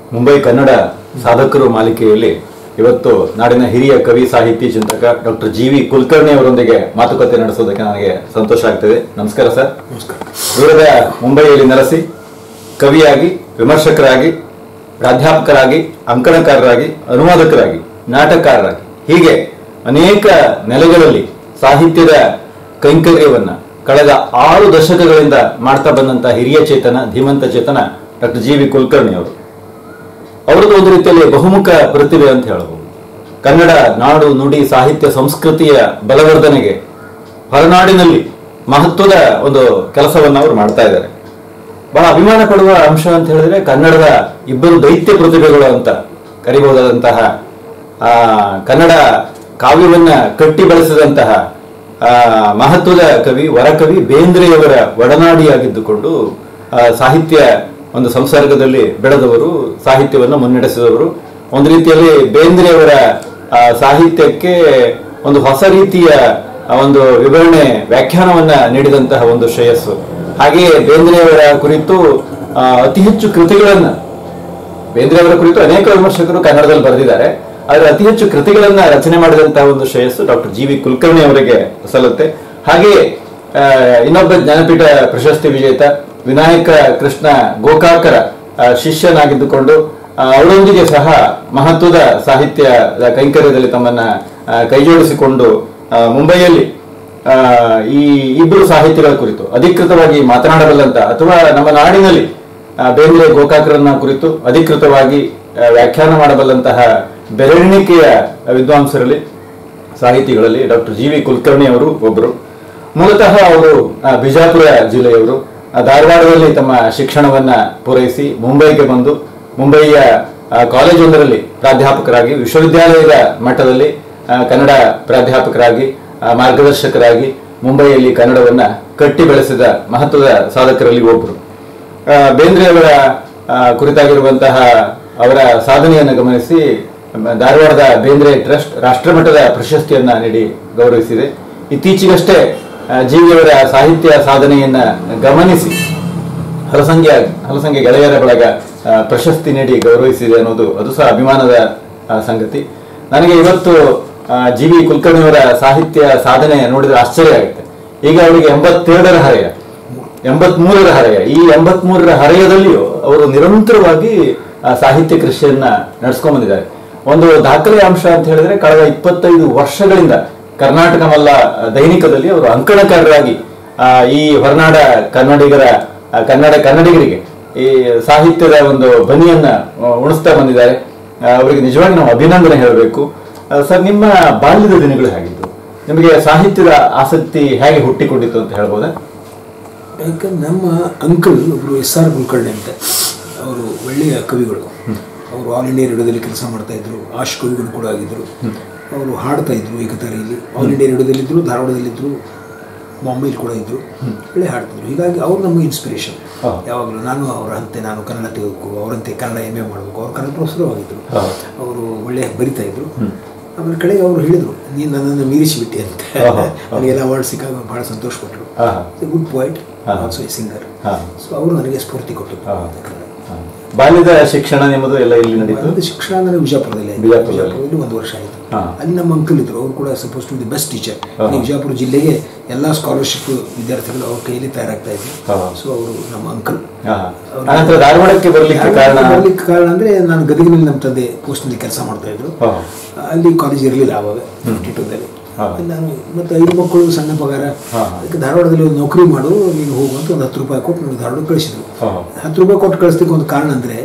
ಮುಂಬೈ ಕನ್ನಡ ಸಾಧಕರು ಮಾಲಿಕೆಯಲ್ಲಿ ಇವತ್ತು ನಾಡಿನ ಹಿರಿಯ ಕವಿ ಸಾಹಿತಿ ಚಿಂತಕ ಡಾಕ್ಟರ್ ಜಿ ವಿ ಕುಲಕರ್ಣಿ ಅವರೊಂದಿಗೆ ಮಾತುಕತೆ ನಡೆಸೋದಕ್ಕೆ ನನಗೆ ಸಂತೋಷ ಆಗ್ತದೆ ನಮಸ್ಕಾರ ಸರ್ ನಮಸ್ಕಾರ ದೂರದ ಮುಂಬೈಯಲ್ಲಿ ನೆಲೆಸಿ ಕವಿಯಾಗಿ ವಿಮರ್ಶಕರಾಗಿ ಪ್ರಾಧ್ಯಾಪಕರಾಗಿ ಅಂಕಣಕಾರರಾಗಿ ಅನುವಾದಕರಾಗಿ ನಾಟಕಕಾರರಾಗಿ ಹೀಗೆ ಅನೇಕ ನೆಲೆಗಳಲ್ಲಿ ಸಾಹಿತ್ಯದ ಕೈಂಕರ್ಯವನ್ನ ಕಳೆದ ಆರು ದಶಕಗಳಿಂದ ಮಾಡ್ತಾ ಬಂದಂತ ಹಿರಿಯ ಚೇತನ ಧೀಮಂತ ಚೇತನ ಡಾಕ್ಟರ್ ಜಿ ವಿ ಕುಲಕರ್ಣಿ ಅವರು ಅವರದ್ದು ಒಂದು ರೀತಿಯಲ್ಲಿ ಬಹುಮುಖ ಪ್ರತಿಭೆ ಅಂತ ಹೇಳಬಹುದು ಕನ್ನಡ ನಾಡು ನುಡಿ ಸಾಹಿತ್ಯ ಸಂಸ್ಕೃತಿಯ ಬಲವರ್ಧನೆಗೆ ಹೊರನಾಡಿನಲ್ಲಿ ಮಹತ್ವದ ಒಂದು ಕೆಲಸವನ್ನು ಅವರು ಮಾಡ್ತಾ ಇದ್ದಾರೆ ಬಹಳ ಅಭಿಮಾನ ಪಡುವ ಅಂಶ ಅಂತ ಹೇಳಿದ್ರೆ ಕನ್ನಡದ ಇಬ್ಬರು ದೈತ್ಯ ಪ್ರತಿಭೆಗಳು ಅಂತ ಕರಿಬಹುದಾದಂತಹ ಆ ಕನ್ನಡ ಕಾವ್ಯವನ್ನ ಕಟ್ಟಿ ಬೆಳೆಸಿದಂತಹ ಆ ಮಹತ್ವದ ಕವಿ ವರಕವಿ ಬೇಂದ್ರೆಯವರ ಒಡನಾಡಿಯಾಗಿದ್ದುಕೊಂಡು ಆ, ಸಾಹಿತ್ಯ ಒಂದು ಸಂಸರ್ಗದಲ್ಲಿ ಬೆಳೆದವರು ಸಾಹಿತ್ಯವನ್ನು ಮುನ್ನಡೆಸಿದವರು ಒಂದು ರೀತಿಯಲ್ಲಿ ಬೇಂದ್ರೆಯವರ ಆ, ಸಾಹಿತ್ಯಕ್ಕೆ ಒಂದು ಹೊಸ ರೀತಿಯ ಆ ಒಂದು ವಿವರಣೆ ವ್ಯಾಖ್ಯಾನವನ್ನ ನೀಡಿದಂತಹ ಒಂದು ಶ್ರೇಯಸ್ಸು ಹಾಗೆಯೇ ಬೇಂದ್ರೆಯವರ ಕುರಿತು ಆ, ಅತಿ ಹೆಚ್ಚು ಕೃತಿಗಳನ್ನ ಬೇಂದ್ರೆಯವರ ಕುರಿತು ಅನೇಕ ವಿಮರ್ಶಕರು ಕನ್ನಡದಲ್ಲಿ ಬರೆದಿದ್ದಾರೆ ಆದರೆ ಅತಿ ಹೆಚ್ಚು ಕೃತಿಗಳನ್ನ ರಚನೆ ಮಾಡಿದಂತಹ ಒಂದು ಶ್ರೇಯಸ್ಸು ಡಾಕ್ಟರ್ ಜಿ ವಿ ಕುಲಕರ್ಣಿ ಅವರಿಗೆ ಸಲ್ಲುತ್ತೆ ಹಾಗೆಯೇ ಆ, ಇನ್ನೊಬ್ಬ ಜ್ಞಾನಪೀಠ ಪ್ರಶಸ್ತಿ ವಿಜೇತ ವಿನಾಯಕ ಕೃಷ್ಣ ಗೋಕಾಕರ ಆ, ಶಿಷ್ಯನಾಗಿದ್ದುಕೊಂಡು ಆ, ಅವರೊಂದಿಗೆ ಸಹ ಮಹತ್ವದ ಸಾಹಿತ್ಯದ ಕೈಂಕರ್ಯದಲ್ಲಿ ತಮ್ಮನ್ನ ಆ, ಕೈಜೋಡಿಸಿಕೊಂಡು ಆ, ಮುಂಬೈಯಲ್ಲಿ ಆ, ಈ ಇಬ್ಬರು ಸಾಹಿತಿಗಳ ಕುರಿತು ಅಧಿಕೃತವಾಗಿ ಮಾತನಾಡಬಲ್ಲಂತ ಅಥವಾ ನಮ್ಮ ನಾಡಿನಲ್ಲಿ ಆ, ಬೇಂದ್ರೆ ಗೋಕಾಕರನ್ನ ಕುರಿತು ಅಧಿಕೃತವಾಗಿ ಆ, ವ್ಯಾಖ್ಯಾನ ಮಾಡಬಲ್ಲಂತಹ ಬೆರಳಿಣಿಕೆಯ ವಿದ್ವಾಂಸರಲ್ಲಿ ಸಾಹಿತಿಗಳಲ್ಲಿ ಡಾಕ್ಟರ್ ಜಿ ವಿ ಕುಲಕರ್ಣಿ ಅವರು ಒಬ್ಬರು ಮೂಲತಃ ಅವರು ಆ, ಬಿಜಾಪುರ ಜಿಲ್ಲೆಯವರು ಆ, ಧಾರವಾಡದಲ್ಲಿ ತಮ್ಮ ಶಿಕ್ಷಣವನ್ನ ಪೂರೈಸಿ ಮುಂಬೈಗೆ ಬಂದು ಮುಂಬಯಿಯ ಆ, ಕಾಲೇಜೊಂದರಲ್ಲಿ ಪ್ರಾಧ್ಯಾಪಕರಾಗಿ ವಿಶ್ವವಿದ್ಯಾಲಯದ ಮಟ್ಟದಲ್ಲಿ ಆ, ಕನ್ನಡ ಪ್ರಾಧ್ಯಾಪಕರಾಗಿ ಆ, ಮಾರ್ಗದರ್ಶಕರಾಗಿ ಮುಂಬೈಯಲ್ಲಿ ಕನ್ನಡವನ್ನ ಕಟ್ಟಿ ಬೆಳೆಸಿದ ಮಹತ್ವದ ಸಾಧಕರಲ್ಲಿ ಒಬ್ಬರು ಆ, ಬೇಂದ್ರೆ ಅವರ ಆ, ಕುರಿತಾಗಿರುವಂತಹ ಅವರ ಸಾಧನೆಯನ್ನು ಗಮನಿಸಿ ಮ, ಧಾರವಾಡದ ಬೇಂದ್ರೆ ಟ್ರಸ್ಟ್ ರಾಷ್ಟ್ರಮಟ್ಟದ ಪ್ರಶಸ್ತಿಯನ್ನ ನೀಡಿ ಗೌರವಿಸಿದೆ ಇತ್ತೀಚೆಗಷ್ಟೇ ಆ, ಜೀವಿಯವರ ಸಾಹಿತ್ಯ ಸಾಧನೆಯನ್ನ ಗಮನಿಸಿ ಹಲಸಂಖ್ಯ ಹಲಸಂಖ್ಯೆ ಗೆಳೆಯರ ಬಳಗ ಆ, ಪ್ರಶಸ್ತಿ ನೀಡಿ ಗೌರವಿಸಿದೆ ಅನ್ನೋದು ಅದು ಸಹ ಅಭಿಮಾನದ ಆ, ಸಂಗತಿ ನನಗೆ ಇವತ್ತು ಜಿ ವಿ ಕುಲಕರ್ಣಿಯವರ ಸಾಹಿತ್ಯ ಸಾಧನೆ ನೋಡಿದ್ರೆ ಆಶ್ಚರ್ಯ ಆಗುತ್ತೆ ಈಗ ಅವರಿಗೆ ಎಂಬತ್ತೇಳರ ಹರೆಯ ಎಂಬತ್ಮೂರರ ಹರೆಯ ಈ ಎಂಬತ್ಮೂರರ ಹರೆಯದಲ್ಲಿಯೂ ಅವರು ನಿರಂತರವಾಗಿ ಆ, ಸಾಹಿತ್ಯ ಕೃಷಿಯನ್ನ ನಡೆಸ್ಕೊಂಡ್ ಬಂದಿದ್ದಾರೆ ಒಂದು ದಾಖಲೆ ಅಂಶ ಅಂತ ಹೇಳಿದ್ರೆ ಕಳೆದ ಇಪ್ಪತ್ತೈದು ವರ್ಷಗಳಿಂದ ಕರ್ನಾಟಕ ಮಲ್ಲ ದೈನಿಕದಲ್ಲಿ ಅವರು ಅಂಕಣಕಾರರಾಗಿ ಆ, ಈ ಹೊರನಾಡ ಕನ್ನಡಿಗರ ಆ, ಕನ್ನಡ ಕನ್ನಡಿಗರಿಗೆ ಈ ಸಾಹಿತ್ಯದ ಒಂದು ಬನಿಯನ್ನ ಆ, ಉಣಿಸ್ತಾ ಬಂದಿದ್ದಾರೆ ಆ, ಅವರಿಗೆ ನಿಜವಾಗಿ ನಾವು ಅಭಿನಂದನೆ ಹೇಳಬೇಕು ಸರ್ ನಿಮ್ಮ ಬಾಲ್ಯದ ದಿನಗಳು ಹೇಗಿದ್ದು ನಿಮಗೆ ಸಾಹಿತ್ಯದ ಆಸಕ್ತಿ ಹೇಗೆ ಹುಟ್ಟಿಕೊಂಡಿತ್ತು ಅಂತ ಹೇಳ್ಬೋದಾ ಯಾಕಂದ್ರೆ ನಮ್ಮ ಅಂಕಲ್ ಒಬ್ಬರು ಎಸ್ ಆರ್ ಕುಲಕರ್ಣಿ ಅಂತ ಅವರು ಒಳ್ಳೆಯ ಕವಿಗಳು ಅವರು ಆಲ್ ಇಂಡಿಯಾ ರೇಡಿಯೋದಲ್ಲಿ ಕೆಲಸ ಮಾಡ್ತಾ ಇದ್ರು ಆಶ್ ಕವಿಗಳು ಕೂಡ ಆಗಿದ್ರು ಅವರು ಹಾಡ್ತಾ ಇದ್ರು ಏಕತಾರಿಯಲ್ಲಿ ಆಲ್ ಇಂಡಿಯಾ ರೇಡಿಯೋದಲ್ಲಿದ್ದರು ಧಾರವಾಡದಲ್ಲಿದ್ದರು ಬಾಂಬೆಲಿ ಕೂಡ ಇದ್ದರು ಒಳ್ಳೆ ಹಾಡ್ತಿದ್ರು ಹೀಗಾಗಿ ಅವ್ರು ನಮಗೆ ಇನ್ಸ್ಪಿರೇಷನ್ ಹಾ. ಯಾವಾಗಲೂ ನಾನು ಅವರಂತೆ ನಾನು ಕನ್ನಡ ತೆಗೆದುಕೋ ಅವರಂತೆ ಕನ್ನಡ ಎಮ್ ಎ ಮಾಡಬೇಕು ಅವ್ರು ಕನ್ನಡ ಪ್ರೊಫೆಸರು ಆಗಿದ್ರು ಹಾ. ಅವರು ಒಳ್ಳೆ ಬರಿತಾ ಇದ್ರು ಆಮೇಲೆ ಕಡೆಗೆ ಅವರು ಹೇಳಿದರು ನೀನು ನನ್ನನ್ನು ಮೀರಿಸಿಬಿಟ್ಟೆ ಅಂತ ಹಾ, ಹಾ. ನನಗೆಲ್ಲ ಅವಾರ್ಡ್ ಸಿಕ್ಕಾಗ ಭಾಳ ಸಂತೋಷ ಪಟ್ಟರು ಹಾ, ಹಾ. ಗುಡ್ ಪಾಯಿಂಟ್ ಹಾ. ಆಲ್ಸೋ ಎ ಸಿಂಗರ್ ಹಾ. ಸೊ ಅವರು ನನಗೆ ಸ್ಫೂರ್ತಿ ಕೊಟ್ಟರು ಹಾ. ಹಾ. ಬಾಲ್ಯದ ಶಿಕ್ಷಣ ನಿಮ್ಮದು ಎಲ್ಲ ಇಲ್ಲಿ ನಡೀತು ಒಂದು ಶಿಕ್ಷಣ ನನಗೆ ವಿಜಯಪುರದಲ್ಲಿ ಆಯ್ತು. ಬಿಜಾಪುರದಲ್ಲಿ. ವಿಜಯಪುರದಲ್ಲಿ ಒಂದು ವರ್ಷ ಆಯಿತು ಹಾ. ಅಲ್ಲಿ ನಮ್ಮ ಅಂಕಲ್ ಇದ್ರು ಅವರು ಕೂಡ suppose to the best teacher ಹಾ. ವಿಜಯಪುರ ಜಿಲ್ಲೆಗೆ ಎಲ್ಲ ಸ್ಕಾಲರ್ಶಿಪ್ ವಿದ್ಯಾರ್ಥಿಗಳು ಅವ್ರ ಕೈಯಲ್ಲಿ ತಯಾರಾಗ್ತಾ ಇದ್ರು ಹಾ. ಸೊ ಅವರು ನಮ್ಮ ಅಂಕಲ್ ಹಾ. ಅನಂತರ ಧಾರವಾಡಕ್ಕೆ ಬರ್ಲಿಕ್ಕೆ ಕಾರಣ ಬರ್ಲಿಕ್ಕೆ ಕಾರಣ ಅಂದ್ರೆ ನಾನು ಗದಗಿನಲ್ಲಿ ನಮ್ಮ ತಂದೆ ಪೋಸ್ಟ್ನಲ್ಲಿ ಕೆಲಸ ಮಾಡ್ತಾ ಇದ್ರು ಹಾ. ಅಲ್ಲಿ ಕಾಲೇಜ್ ಇರಲಿಲ್ಲ ಆವಾಗ ಫಿಫ್ಟಿ ಟೂದಲ್ಲಿ ಹಾ. ನಾನು ಮತ್ತೆ ಐದು ಮಕ್ಕಳು ಸಣ್ಣ ಪಗಾರ ಹಾ. ಅದಕ್ಕೆ ಧಾರವಾಡದಲ್ಲಿ ಒಂದು ನೌಕರಿ ಮಾಡು ನೀನು ಹೋಗು ಅಂತ ಒಂದು ಹತ್ತು ರೂಪಾಯಿ ಕೊಟ್ಟು ನನಗೆ ಧಾರವಾಡ ಕಳಿಸಿದ್ರು ಹಾ. ಹತ್ತು ರೂಪಾಯಿ ಕೊಟ್ಟು ಕಳಿಸ್ಲಿಕ್ಕೆ ಒಂದು ಕಾರಣ ಅಂದ್ರೆ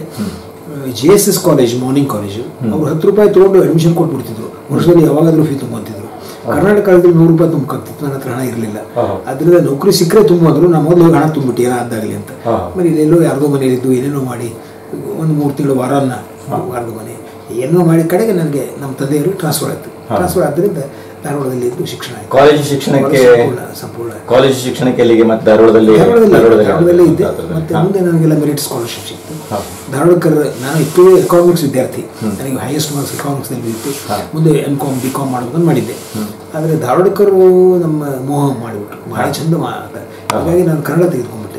J S S college morning college ಅವ್ರು ಹತ್ತು ರೂಪಾಯಿ ತೊಗೊಂಡು ಅಡ್ಮಿಷನ್ ಕೊಟ್ಬಿಡ್ತಿದ್ರು ವರ್ಷದಲ್ಲಿ ಯಾವಾಗಾದ್ರೂ ಫೀ ತುಂಬೋಂತಿದ್ರು ಕರ್ನಾಟಕ ಕಾಲದಲ್ಲಿ ನೂರು ರೂಪಾಯಿ ತುಂಬಕ್ಕಾಗ್ತಿತ್ತು ನನ್ನ ಹತ್ರ ಹಣ ಇರಲಿಲ್ಲ ಹಾ. ಅದರಿಂದ ನೌಕರಿ ಸಿಕ್ಕರೆ ತುಂಬಂದ್ರು ನಾ ಮೊದಲು ಹೋಗಿ ಹಣ ತುಂಬಿಟ್ಟು ಏನೋ ಅದಾಗಲಿ ಅಂತ ಹಾ. ಆಮೇಲೆ ಇಲ್ಲೆಲ್ಲೋ ಯಾರ್ದೋ ಮನೇಲಿದ್ದು ಏನೇನೋ ಮಾಡಿ ಒಂದು ಮೂರು ತಿಂಗಳು ವಾರನ ವಾರದ ಮನೆ ಏನೋ ಮಾಡಿ ಕಡೆಗೆ ನನಗೆ ನಮ್ಮ ತಂದೆಯವರು ಟ್ರಾನ್ಸ್ಫರ್ ಆಯ್ತು ಟ್ರಾನ್ಸ್ಫರ್ ಆದ್ದರಿಂದ ಧಾರವಾಡದಲ್ಲಿ ಇದ್ದು ಶಿಕ್ಷಣ ಆಯ್ತು ಕಾಲೇಜು ಶಿಕ್ಷಣಕ್ಕೆ ಸಂಪೂರ್ಣ ಸಂಪೂರ್ಣ ಕಾಲೇಜು ಶಿಕ್ಷಣಕ್ಕೆ ಎಲ್ಲಿಗೆ ಮತ್ತೆ ಧಾರವಾಡದಲ್ಲಿ ಧಾರವಾಡದಲ್ಲಿ ಧಾರವಾಡದಲ್ಲೇ ಇದ್ದೆ ಧಾರವಾಡದಲ್ಲಿ. ಮತ್ತೆ ಹಾ. ಮುಂದೆ ನನಗೆಲ್ಲ ಮೆರಿಟ್ ಸ್ಕಾಲರ್ಶಿಪ್ ಸಿಕ್ತು ಹಾ. ಧಾರವಾಡಕರ್ ನಾನು ಇತ್ತು ಎಕಾನಮಿಕ್ಸ್ ವಿದ್ಯಾರ್ಥಿ ನನಗೆ ಹೈಯೆಸ್ಟ್ ಮಾರ್ಕ್ಸ್ ಎಕಾನಮಿಕ್ಸ್ನಲ್ಲಿ ಇತ್ತು ಮುಂದೆ ಎಂ ಕಾಮ್ ಬಿ ಕಾಮ್ ಮಾಡೋದನ್ನು ಮಾಡಿದ್ದೆ ಆದರೆ ಧಾರವಾಡಕರು ನಮ್ಮ ಮೋಹ ಮಾಡಿಬಿಟ್ರು ಭಾಳ ಚಂದ ಮಾತಾಡ್ತಾರೆ ಹಾಗಾಗಿ ನಾನು ಕನ್ನಡ ತೆಗೆದುಕೊಂಡ್ಬಿಟ್ಟೆ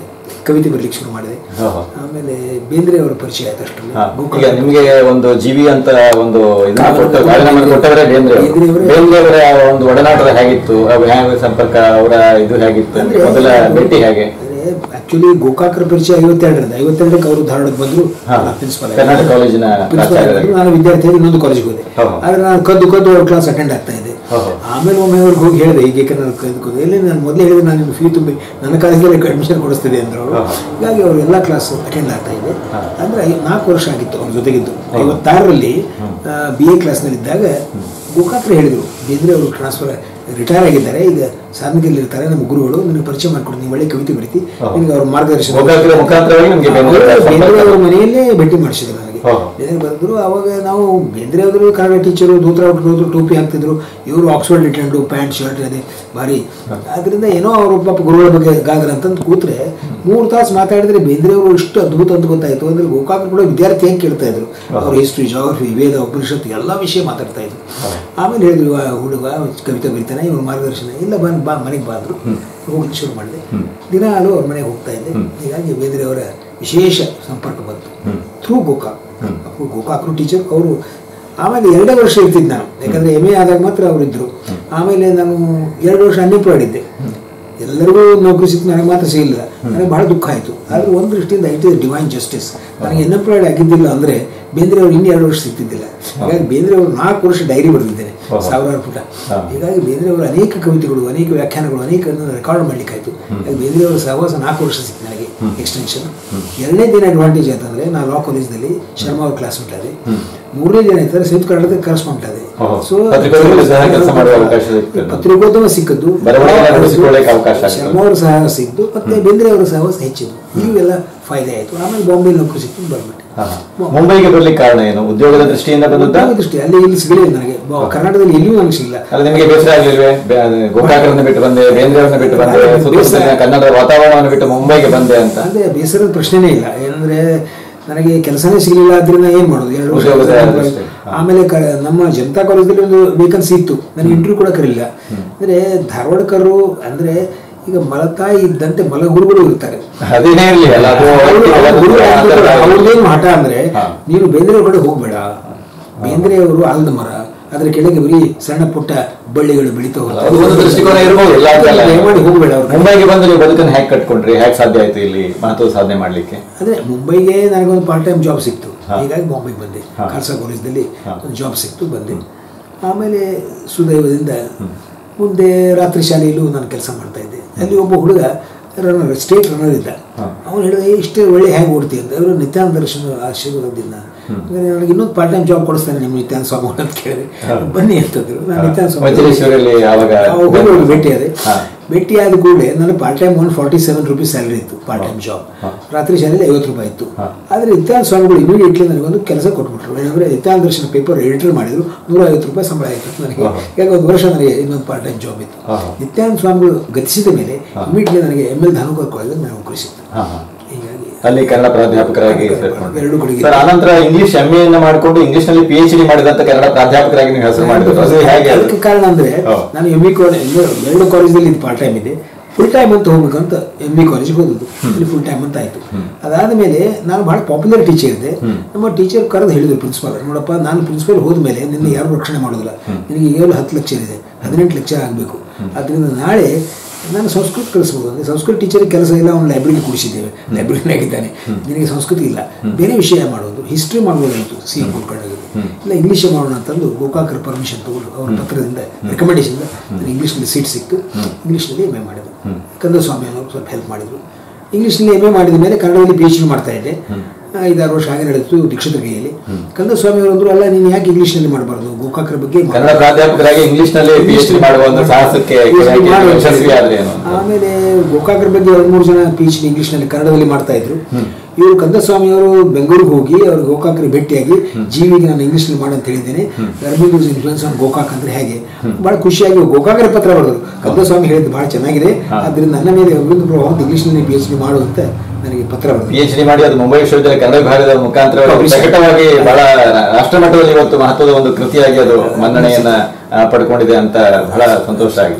ಕವಿತೆ ಬರಲಿಕ್ಕೆ ಶುರು ಮಾಡಿದೆ ಹಾ, ಹಾ. ಆಮೇಲೆ ಬೇಂದ್ರೆ ಅವರ ಪರಿಚಯ ಆಯ್ತು ಅಷ್ಟರಲ್ಲಿ ಹಾ. ಗೋಕಾಕ್ ಈಗ ನಿಮ್ಗೆ ಒಂದು ಜೀವಿ ಅಂತ ಒಂದು ಇದನ್ನ ಕಾರಣ- ಕೊಟ್ಟ ಕಾರಣ ನಮಗೆ ಕೊಟ್ಟವರೇ ಬೇಂದ್ರೆ ಅವರು. ಬೇಂದ್ರೆ ಅವರೇ- ಬೇಂದ್ರೆ ಅವರ ಒಂದು ಒಡನಾಟದ ಹೇಗಿತ್ತು ಅವ್ ಹೇಗೆ ಸಂಪರ್ಕ ಅವರ ಇದು ಹೇಗಿತ್ತು ಅಂದ್ರೆ ಮೊದಲ ಭೇಟಿ ಹೇಗೆ ಆಕ್ಚುಲಿ ಗೋಕಾಕರ ಪರಿಚಯ ಐವತ್ತೆರಡರಿಂದ ಐವತ್ತೆರಡಕ್ಕೆ ಅವರು ಧಾರವಾಡಕ್ಕೆ ಬಂದ್ರು ಹಾ. ಪ್ರಿನ್ಸಿಪಲ್ ಕರ್ನಾಟಕ ಕಾಲೇಜಿನ ಪ್ರಾಚಾರ್ಯರಾಗಿ. ನಾನು ವಿದ್ಯಾರ್ಥಿಯಾಗಿ ಇನ್ನೊಂದು ಕಾಲೇಜ್ಗೆ ಹೋದೆ ಹಾ, ಹಾ. ಆದ್ರೆ ನಾನು ಕದ್ದು ಕದ್ದು ಅವ್ರ ಕ್ಲಾಸ್ ಅಟೆಂಡ್ ಆಗ್ತಾ ಇದ್ದೆ ಹಾ, ಹಾ. ಆಮೇಲೆ ಒಮ್ಮೆ ಅವ್ರಿಗೆ ಹೋಗಿ ಹೇಳಿದೆ ಹೀಗೆ ನಾನು ಕದ್ಕೊಂಡು ಎಲ್ಲಿ ನಾನು ಮೊದಲೇ ಹೇಳಿದೆ ನಾನು ನಿಮ್ಮ ಫೀ ತುಂಬಿ ನನ್ನ ಕಾಲೇಜಲ್ಲಿ ಅಡ್ಮಿಷನ್ ಕೊಡಿಸ್ತಿದೆ ಅಂದ್ರು ಅವರು ಹಾ, ಹಾ. ಹೀಗಾಗಿ ಅವರು ಎಲ್ಲ ಕ್ಲಾಸ್ ಅಟೆಂಡ್ ಆಗ್ತಾ ಇದೆ ಹಾ. ಅಂದ್ರೆ ಐ- ನಾಲ್ಕು ವರ್ಷ ಆಗಿತ್ತು ಅವ್ರ ಜೊತೆಗಿದ್ದು ಹಾ. ಐವತ್ತಾರರಲ್ಲಿ ಬಿ ಎ ಕ್ಲಾಸ್ನಲ್ಲಿದ್ದಾಗ ಗೋಕಾಕ್ರ ಹೇಳಿದರು ಬೇಂದ್ರೆ ಅವರು ಟ್ರಾನ್ಸ್ಫರ್ ರಿಟೈರ್ ಆಗಿದ್ದಾರೆ ಈಗ ಸಾಧನೆಯಲ್ಲಿ ಇರ್ತಾರೆ ನಮ್ಮ ಗುರುಗಳು ನನಗೆ ಪರಿಚಯ ಮಾಡ್ಕೊಡು ನೀವು ಒಳ್ಳೆ ಕವಿತೆ ಬರೀತಿ ಹಾ. ನಿನಗೆ ಅವ್ರ ಮಾರ್ಗದರ್ಶನ ಗೋಕಾಕರ ಮುಖಾಂತರವಾಗಿ ನಿಮ್ಗೆ ಬೇಂದ್ರೆ ಅವರ ಅವರು ಬೇಂದ್ರೆ ಸಂಪರ್ಕ. ಅವ್ರ ಮನೆಯಲ್ಲೇ ಭೇಟಿ ಮಾಡಿಸಿದ್ರು ನನಗೆ ಹಾ. ಬೇಂದ್ರೆ ಬಂದ್ರು ಅವಾಗ ನಾವು ಬೇಂದ್ರೆ ಅವರು ಕನ್ನಡ ಟೀಚರು ದೂತ್ರ ಉಟ್ಕೊಂಡು ಟೋಪಿ ಹಾಕ್ತಿದ್ರು ಇವರು ಆಕ್ಸ್ಫರ್ಡ್ ಇಟ್ಕೊಂಡು ಪ್ಯಾಂಟ್ ಶರ್ಟ್ ಅದೇ ಭಾರಿ ಅದರಿಂದ ಏನೋ ಅವರು ಪಾಪ ಗುರುಗಳ ಬಗ್ಗೆ ಗಾದ್ರ ಅಂತಂದು ಕೂತ್ರೆ ಮೂರು ತಾಸು ಮಾತಾಡಿದ್ರೆ ಬೇಂದ್ರೆ ಅವರು ಇಷ್ಟು ಅದ್ಭುತ ಅಂತ ಗೊತ್ತಾಯ್ತು ಅಂದ್ರೆ ಗೋಕಾಕ ಕೂಡ ವಿದ್ಯಾರ್ಥಿ ಹೆಂಗೆ ಕೇಳ್ತಾ ಇದ್ರು ಅವ್ರ ಹಿಸ್ಟ್ರಿ ಜಾಗ್ರಫಿ ವೇದ ಉಪನಿಷತ್ತು ಎಲ್ಲ ವಿಷಯ ಮಾತಾಡ್ತಾ ಇದ್ರು ಆಮೇಲೆ ಹೇಳಿದ್ರು ಇವ ಹುಡುಗ ಕವಿತೆ ಬರೀತಾನೆ ಇವ್ರ ಮಾರ್ಗದರ್ಶನ ಇಲ್ಲ ಬಂದು ಬಾ ಮನೆಗೆ ಬಂದ್ರು ಹೋಗಿ ಶುರು ಮಾಡಿದೆ ದಿನಾಲು ಅವ್ರ ಮನೆಗೆ ಹೋಗ್ತಾ ಇದ್ದೆ ಹೀಗಾಗಿ ಬೇಂದ್ರೆ ಅವರ ವಿಶೇಷ ಸಂಪರ್ಕ ಬಂತು ಥ್ರೂ ಗೋಕಾಕ್ ಅಪ್ಪು ಗೋಕಾಕ್ರು ಟೀಚರ್ ಅವರು ಆಮೇಲೆ ಎರಡೇ ವರ್ಷ ಇರ್ತಿದ್ದು ನಾನು ಯಾಕಂದ್ರೆ ಎಮ್ ಎ ಆದಾಗ ಮಾತ್ರ ಅವರು ಇದ್ರು ಆಮೇಲೆ ನಾನು ಎರಡು ವರ್ಷ ಅನ್ಎಂಪ್ಲಾಯ್ಡ್ ಇದ್ದೆ ಎಲ್ಲರಿಗೂ ನೌಕರಿ ಸಿಕ್ತು ನನಗೆ ಮಾತ್ರ ಸಿಗಲಿಲ್ಲ ನನಗೆ ಬಹಳ ದುಃಖ ಆಯಿತು ಆದರೆ ಒಂದು ದೃಷ್ಟಿಯಿಂದ ಇಟ್ ಇಸ್ ಡಿವೈನ್ ಜಸ್ಟಿಸ್ ನನಗೆ ಅನ್ಎಂಪ್ಲಾಯ್ಡ್ ಆಗಿದ್ದಿಲ್ಲ ಅಂದರೆ ಬೇಂದ್ರೆ ಅವ್ರು ಇನ್ನೂ ಎರಡು ವರ್ಷ ಸಿಗ್ತಿದ್ದಿಲ್ಲ ಹಾಗಾಗಿ ಬೇಂದ್ರೆ ಅವರು ನಾಲ್ಕು ವರ್ಷ ಡೈರಿ ಬರೆದಿದ್ದೇನೆ ಓಹೋ. ಸಾವಿರಾರು ಪುಟ ಹಾ. ಹೀಗಾಗಿ ಬೇಂದ್ರೆ ಅವರ ಅನೇಕ ಕವಿತೆಗಳು ಅನೇಕ ವ್ಯಾಖ್ಯಾನಗಳು ಅನೇಕ ರೆಕಾರ್ಡ್ ಮಾಡ್ಲಿಕ್ಕಾಯ್ತು ಹಾಗಾಗಿ ಬೇಂದ್ರೆ ಅವರ ಸಹವಾಸ ನಾಲ್ಕು ವರ್ಷ ಸಿಕ್ತು ನನಗೆ ಎಕ್ಸ್ಟೆನ್ಷನ್ ಎರಡನೇ ದಿನ ಅಡ್ವಾಂಟೇಜ್ ಆಯ್ತಂದ್ರೆ ನಾನು ಲಾ ಕಾಲೇಜ್ನಲ್ಲಿ ಶರ್ಮಾ ಅವ್ರ ಕ್ಲಾಸ್ ಬಿಟ್ಟಾದೆ ಮೂರನೇ ದಿನ ಆಯ್ತಂದ್ರೆ ಸಂಯುಕ್ತ ಕನ್ನಡದ ಕರೆಸ್ಪಾಂಡ್ ಆದೆ ಓಹೋ. ಪತ್ರಿಕೋದ್ಯಮದಲ್ಲಿ ಸಹ ಕೆಲಸ ಮಾಡುವ ಅವಕಾಶ ಸಿಕ್ತು. ಪತ್ರಿಕೋದ್ಯಮ ಸಿಕ್ಕದ್ದು ಬರವಣಿಗೆ ರೂಢಿಸಿಕೊಳ್ಳಕ್ಕೆ ಅವಕಾಶ ಆಗ್ತದೆ. ಶರ್ಮಾ ಅವರ ಸಹವಾಸ ಸಿಕ್ತು ಮತ್ತೆ ಬೇಂದ್ರೆ ಅವರ ಸಹವಾಸ ಹೆಚ್ಚಿದ್ದು ಇವೆಲ್ಲ ಫಾಯ್ದೆ ಆಯ್ತು ಆಮೇಲೆ ಬಾಂಬೆ ನೌಕರಿ ಸಿಕ್ತು ಬರ್ಬಿಟ್ಟೆ ಹಾ, ಹಾ. ಮುಂಬೈಗೆ ಬರ್ಲಿಕ್ಕೆ ಕಾರಣ ಏನು ಉದ್ಯೋಗದ ದೃಷ್ಟಿಯಿಂದ ಬಂದದ್ದ ಉದ್ಯೋಗ ದೃಷ್ಟಿ ಅಲ್ಲಿ ಇಲ್ಲಿ ಸಿಗಲಿಲ್ಲ ನನಗೆ ಬ- ಕರ್ನಾಟಕದಲ್ಲಿ ಎಲ್ಲಿಯೂ ನನಗೆ ಸಿಗಲಿಲ್ಲ ಅಲ್ಲ ನಿಮಗೆ ಬೇಸರ ಆಗ್ಲಿಲ್ವೇ ಬೆ- ಅದು ಗೋಕಾಕರನ್ನ ಬಿಟ್ಟು ಬಂದೆ ಬೇಂದ್ರೆಯವ್ರನ್ನ ಬಿಟ್ಟು ಬಂದೆ ಬೇಸರ. ಸುತ್ತಮುತ್ತಲಿನ ಕನ್ನಡ ವಾತಾವರಣವನ್ನು ಬಿಟ್ಟು ಮುಂಬೈಗೆ ಬಂದೆ ಅಂತ ಅಂದ್ರೆ ಬೇಸರದ ಪ್ರಶ್ನೆನೇ ಇಲ್ಲ ಏನಂದ್ರೆ ನನಗೆ ಕೆಲಸನೇ ಸಿಗಲಿಲ್ಲ ಆದ್ರಿಂದ ಏನ್ ಮಾಡೋದು ಎರಡು ವರ್ಷ ಉದ್ಯೋಗದ ಕೆಲಸ ದೃಷ್ಟಿ. ಹಾ. ಆಮೇಲೆ ಕ- ನಮ್ಮ ಜನತಾ ಕಾಲೇಜಲ್ಲಿ ಒಂದು ವೇಕನ್ಸಿ ಇತ್ತು ನನಗೆ ಇಂಟರ್ವ್ಯೂ ಕೂಡ ಕರೀಲಿಲ್ಲ ಅಂದ್ರೆ ಧಾರವಾಡಕರು ಅಂದ್ರೆ ಈಗ ಮಲತಾಯಿ ಇದ್ದಂತೆ ಮಲಗುರುಗಳು ಇರ್ತಾರೆ ಅದೇನೇ ಇರ್ಲಿ ಅಲ್ಲ ಅದು ಅವ್ರು- ಅವ್ರ ಗುರು ಆಗ್ಬಿಟ್ರೆ ಅವ್ರದ್ದೇನು ಹಠ ಅಂದ್ರೆ ಹಾ. ನೀನು ಬೇಂದ್ರೆ ಕಡೆ ಹೋಗ್ಬೇಡ ಬೇಂದ್ರೆ ಅವರು ಆಲದ ಮರ ಅದ್ರ ಕೆಳಗೆ ಬರೀ ಸಣ್ಣ ಪುಟ್ಟ ಬಳ್ಳಿಗಳು ಬೆಳೀತಾ ಹೋಗ್ತವೆ. ಅದು ಒಂದು ದೃಷ್ಟಿಕೋನ ಇರ್ಬೋದು ಇಲ್ಲ ಅಂತಲ್ಲ. ದಯಮಾಡಿ ಹೋಗ್ಬೇಡ ಅವ್ರ ಕಡೆ. ಮುಂಬೈಗೆ ಬಂದು ನೀವು ಬದುಕನ್ನು ಹೇಗೆ ಕಟ್ಕೊಂಡ್ರಿ ಹೇಗೆ ಸಾಧ್ಯ ಆಯ್ತು ಇಲ್ಲಿ ಮಹತ್ವದ ಸಾಧನೆ ಮಾಡ್ಲಿಕ್ಕೆ ಅಂದ್ರೆ ಮುಂಬೈಗೆ ನನಗೊಂದು ಪಾರ್ಟ್ ಟೈಮ್ ಜಾಬ್ ಸಿಕ್ತು ಹಾ. ಹೀಗಾಗಿ ಬಾಂಬೆಗೆ ಬಂದೆ ಹಾ. ಖಾಲ್ಸಾ ಕಾಲೇಜ್ನಲ್ಲಿ ಹಾ. ಒಂದು ಜಾಬ್ ಸಿಕ್ತು ಬಂದೆ ಆಮೇಲೆ ಸುದೈವದಿಂದ ಮುಂದೆ ರಾತ್ರಿ ಶಾಲೆಯಲ್ಲೂ ನಾನು ಕೆಲಸ ಮಾಡ್ತಾ ಇದ್ದೆ ಅಲ್ಲಿ ಒಬ್ಬ ಹುಡುಗ ರನ್ನರ್ ಸ್ಟೇಟ್ ರನ್ನರ್ ಇದ್ದ ಹಾ. ಅವನು ಹೇಳಿದ "ಏ, ಇಷ್ಟೇ ಒಳ್ಳೆ ಹೇಗೆ ಓಡ್ತಿ ಅಂತ ಅವರು ನಿತ್ಯಾನಂದ ದರ್ಶನ ಆಶೀರ್ವಾದದಿಂದ ಅಂದ್ರೆ ನನಗೆ ಇನ್ನೊಂದು ಪಾರ್ಟ್ ಟೈಮ್ ಜಾಬ್ ಕೊಡಿಸ್ತಾನೆ ನಿಮ್ಮ ನಿತ್ಯಾನಂದ ಸ್ವಾಮಿ ಅಂತ ಕೇಳಿದೆ ಹಾ. ಬನ್ನಿ ಅಂತಂದ್ರು ನಾನು ನಿತ್ಯಾನಂದ ಸ್ವಾಮಿ ವಜ್ರೇಶ್ವರಲ್ಲಿ ಯಾವಾಗ ಅವಾಗ ಹೋಗಿ ಅವ್ರಿಗೆ ಭೇಟಿಯಾದೆ ಹಾ. ಭೇಟಿಯಾದ ಕೂಡಲೇ ನನ್ನ part time one forty seven rupees salary ಇತ್ತು ಪಾರ್ಟ್ ಟೈಮ್ ಜಾಬ್ ಹಾ. ರಾತ್ರಿ ಶಾಲೆಯಲ್ಲಿ ಐವತ್ತು ರೂಪಾಯಿ ಇತ್ತು ಹಾ. ಆದರೆ ನಿತ್ಯಾನಂದ ಸ್ವಾಮಿಗಳು ಇಮಿಡಿಯೇಟ್ಲಿ ನನಗೊಂದು ಕೆಲಸ ಕೊಟ್ಬಿಟ್ರು ಏನಂದ್ರೆ ನಿತ್ಯಾನಂದ ದರ್ಶನ ಪೇಪರ್ ಎಡಿಟರ್ ಮಾಡಿದ್ರು ನೂರ ಐವತ್ತು ರೂಪಾಯಿ ಸಂಬಳ ಆಯಿತು ನನಗೆ ಹಾ. ಈಗ ಒಂದು ವರ್ಷ ನನಗೆ ಇನ್ನೊಂದು ಪಾರ್ಟ್ ಟೈಮ್ ಜಾಬ್ ಇತ್ತು ಹಾ. ನಿತ್ಯಾನಂದ ಸ್ವಾಮಿಗಳು ಗತಿಸಿದ ಮೇಲೆ ಹಾ. ಇಮಿಡಿಯೇಟ್ಲಿ ನನಗೆ ಎಮ್ ಎಲ್ ಧಾನುಕರ್ ಕಾಲೇಜಲ್ಲಿ ನನಗೆ ನೌಕರಿ ಸಿಕ್ತು ಹಾ, ಹಾ. ಹೀಗಾಗಿ ಅಲ್ಲಿ ಕನ್ನಡ ಪ್ರಾಧ್ಯಾಪಕರಾಗಿ ಕನ್ನಡ ಸೇರ್ಕೊಂಡ್ರಿ. ಎರಡು ಕಡೆಗೆ. ಸರ್ ಆನಂತರ ಇಂಗ್ಲಿಷ್ ಎಂ ಎನ್ನ ಮಾಡಿಕೊಂಡು ಇಂಗ್ಲಿಷ್ ನಲ್ಲಿ ಪಿ ಎಚ್ ಡಿ ಮಾಡಿದಂತ ಕನ್ನಡ ಪ್ರಾಧ್ಯಾಪಕರಾಗಿ ನೀವು ಹೆಸರು ಮಾಡಿದ್ರು ಅದು ಹೇಗೆ ಅದು? ಅದಕ್ಕೆ ಕಾರಣ ಅಂದ್ರೆ ಹಾ. ನಾನು ಎಂ ಇ ಕಾಲೇಜ್ ಎರಡು ಕಾಲೇಜಲ್ಲಿ ಇದು ಪಾರ್ಟ್ ಟೈಮ್ ಇದೆ ಫುಲ್ ಟೈಮ್ ಅಂತ ಹೋಗ್ಬೇಕಂತ ಎಂ ಇ ಕಾಲೇಜ್ಗೆ ಹೋದದ್ದು ಇಲ್ಲಿ ಫುಲ್ ಟೈಮ್ ಅಂತ ಆಯ್ತು ಅದಾದ ಮೇಲೆ ನಾನು ಬಹಳ ಪಾಪ್ಯುಲರ್ ಟೀಚರ್ ಇದ್ದೆ ನಮ್ಮ ಟೀಚರ್ ಕರೆದು ಹೇಳಿದ್ರು ಪ್ರಿನ್ಸಿಪಾಲ್ ನೋಡಪ್ಪ ನಾನು ಪ್ರಿನ್ಸಿಪಾಲ್ ಹೋದ್ಮೇಲೆ ನಿನ್ನ ಯಾರು ರಕ್ಷಣೆ ಮಾಡೋದಿಲ್ಲ ನಿನಗೆ ಏಳು ಹತ್ತು ಲೆಕ್ಚರ್ ಇದೆ ಹದಿನೆಂಟು ಲೆಕ್ಚರ್ ಆಗಬೇಕು ಅದರಿಂದ ನಾಳೆ ನಾನು ಸಂಸ್ಕೃತ ಕಲಿಸ್ಬೋದು ಅಂದರೆ ಸಂಸ್ಕೃತ ಟೀಚರ್ ಕೆಲಸ ಇಲ್ಲ ಅವ್ನು ಲೈಬ್ರರಿ ಕೂಡಿಸಿದ್ದೇವೆ ಲೈಬ್ರರಿನಾಗಿದ್ದಾನೆ ನಿನಗೆ ಸಂಸ್ಕೃತ ಇಲ್ಲ ಬೇರೆ ವಿಷಯ ಮಾಡೋದು ಹಿಸ್ಟ್ರಿ ಮಾಡ್ಬೋದಾಯಿತು ಸಿ ಎಂ ಕುಲ್ಕರ್ಣಿಗೆ ಇಲ್ಲ ಇಂಗ್ಲೀಷೇ ಮಾಡೋಣ ಅಂತಂದು ಗೋಕಾಕರ ಪರ್ಮಿಷನ್ ತಗೊಂಡು ಅವ್ರ ಪತ್ರದಿಂದ ರೆಕಮೆಂಡೇಶನ್ ನಾನು ಇಂಗ್ಲೀಷ್ನಲ್ಲಿ ಸೀಟ್ ಸಿಕ್ತು ಇಂಗ್ಲೀಷ್ನಲ್ಲಿ ಎಮ್ ಎ ಮಾಡಿದೆ ಕಂದ ಸ್ವಾಮಿ ಅವರು ಸ್ವಲ್ಪ ಹೆಲ್ಪ್ ಮಾಡಿದ್ರು ಇಂಗ್ಲೀಷ್ನಲ್ಲಿ ಎಮ್ ಎ ಮಾಡಿದ ಮೇಲೆ ಕನ್ನಡದಲ್ಲಿ ಪಿ ಎಚ್ ಡಿ ಮಾಡ್ತಾ ಇದ್ದೆ ಐದಾರು ವರ್ಷ ಹಾಗೆ ನಡೆದಿತ್ತು ದೀಕ್ಷಿತ ಕೈಯಲ್ಲಿ ಕಂದ ಸ್ವಾಮಿ ಅವರು ಅಂದ್ರು ಅಲ್ಲ ನೀನು ಯಾಕೆ ಇಂಗ್ಲೀಷ್ನಲ್ಲಿ ಮಾಡಬಾರ್ದು ಗೋಕಾಕರ ಬಗ್ಗೆ ಮಾಡು." ಕನ್ನಡ ಪ್ರಾಧ್ಯಾಪಕರಾಗಿ ಇಂಗ್ಲಿಷ್ ನಲ್ಲಿ ಪಿ ಎಚ್ ಡಿ ಮಾಡುವ ಒಂದು ಸಾಹಸಕ್ಕೆ PhD ಮಾಡು ಅಂತ ಯಶಸ್ವಿ ಆದ್ರೆ ಏನು ಅಂತ. ಆಮೇಲೆ ಗೋಕಾಕರ ಬಗ್ಗೆ ಎರಡು ಮೂರು ಜನ ಪಿ ಎಚ್ ಡಿ ಇಂಗ್ಲೀಷ್ನಲ್ಲಿ ಕನ್ನಡದಲ್ಲಿ ಮಾಡ್ತಾ ಇದ್ರು ಇವರು ಕಂದಸ್ವಾಮಿ ಅವರು ಬೆಂಗಳೂರಿಗೆ ಹೋಗಿ ಅವ್ರು ಗೋಕಾಕರಿಗೆ ಭೇಟಿಯಾಗಿ ಜೀವಿಗೆ ನಾನು ಇಂಗ್ಲೀಷ್ನಲ್ಲಿ ಮಾಡು ಅಂತ ಹೇಳಿದ್ದೇನೆ ಅರಬಿಂದ್ ಇನ್ಫ್ಲೂಯೆನ್ಸ್ ಆನ್ ಗೋಕಾಕ್ ಅಂದ್ರೆ ಹೇಗೆ ಬಹಳ ಖುಷಿಯಾಗಿ ಗೋಕಾಕರ ಪತ್ರ ಬರೆದ್ರು ಕಂದಸ್ವಾಮಿ ಹೇಳಿದ್ದು ಬಹಳ ಚೆನ್ನಾಗಿದೆ ಆದ್ರಿಂದ ನನ್ನ ಮೇಲೆ ಅರವಿಂದ್ ಪ್ರಭಾವ ಇಂಗ್ಲೀಷ್ನಲ್ಲಿ ಪಿ ಎಚ್ ಡಿ ಮಾಡು ಅಂತ ನನಗೆ ಪತ್ರ ಪಿ ಬರೆದ್ರು ಎಚ್ ಡಿ ಮಾಡಿ ಅದು ಮುಂಬೈ ವಿಶ್ವವಿದ್ಯಾಲಯ ಕನ್ನಡ ವಿಭಾಗದ ಮುಖಾಂತರ Publish ಪ್ರಕಟವಾಗಿ ಬಹಳ ರಾಷ್ಟ್ರ ಮಟ್ಟದಲ್ಲಿ ಇವತ್ತು ಮಹತ್ವದ ಒಂದು ಕೃತಿಯಾಗಿ ಅದು ಮನ್ನಣೆಯನ್ನ ಆ, ಪಡ್ಕೊಂಡಿದೆ ಅಂತ ಬಹಳ ಸಂತೋಷ ಆಗ್ತದೆ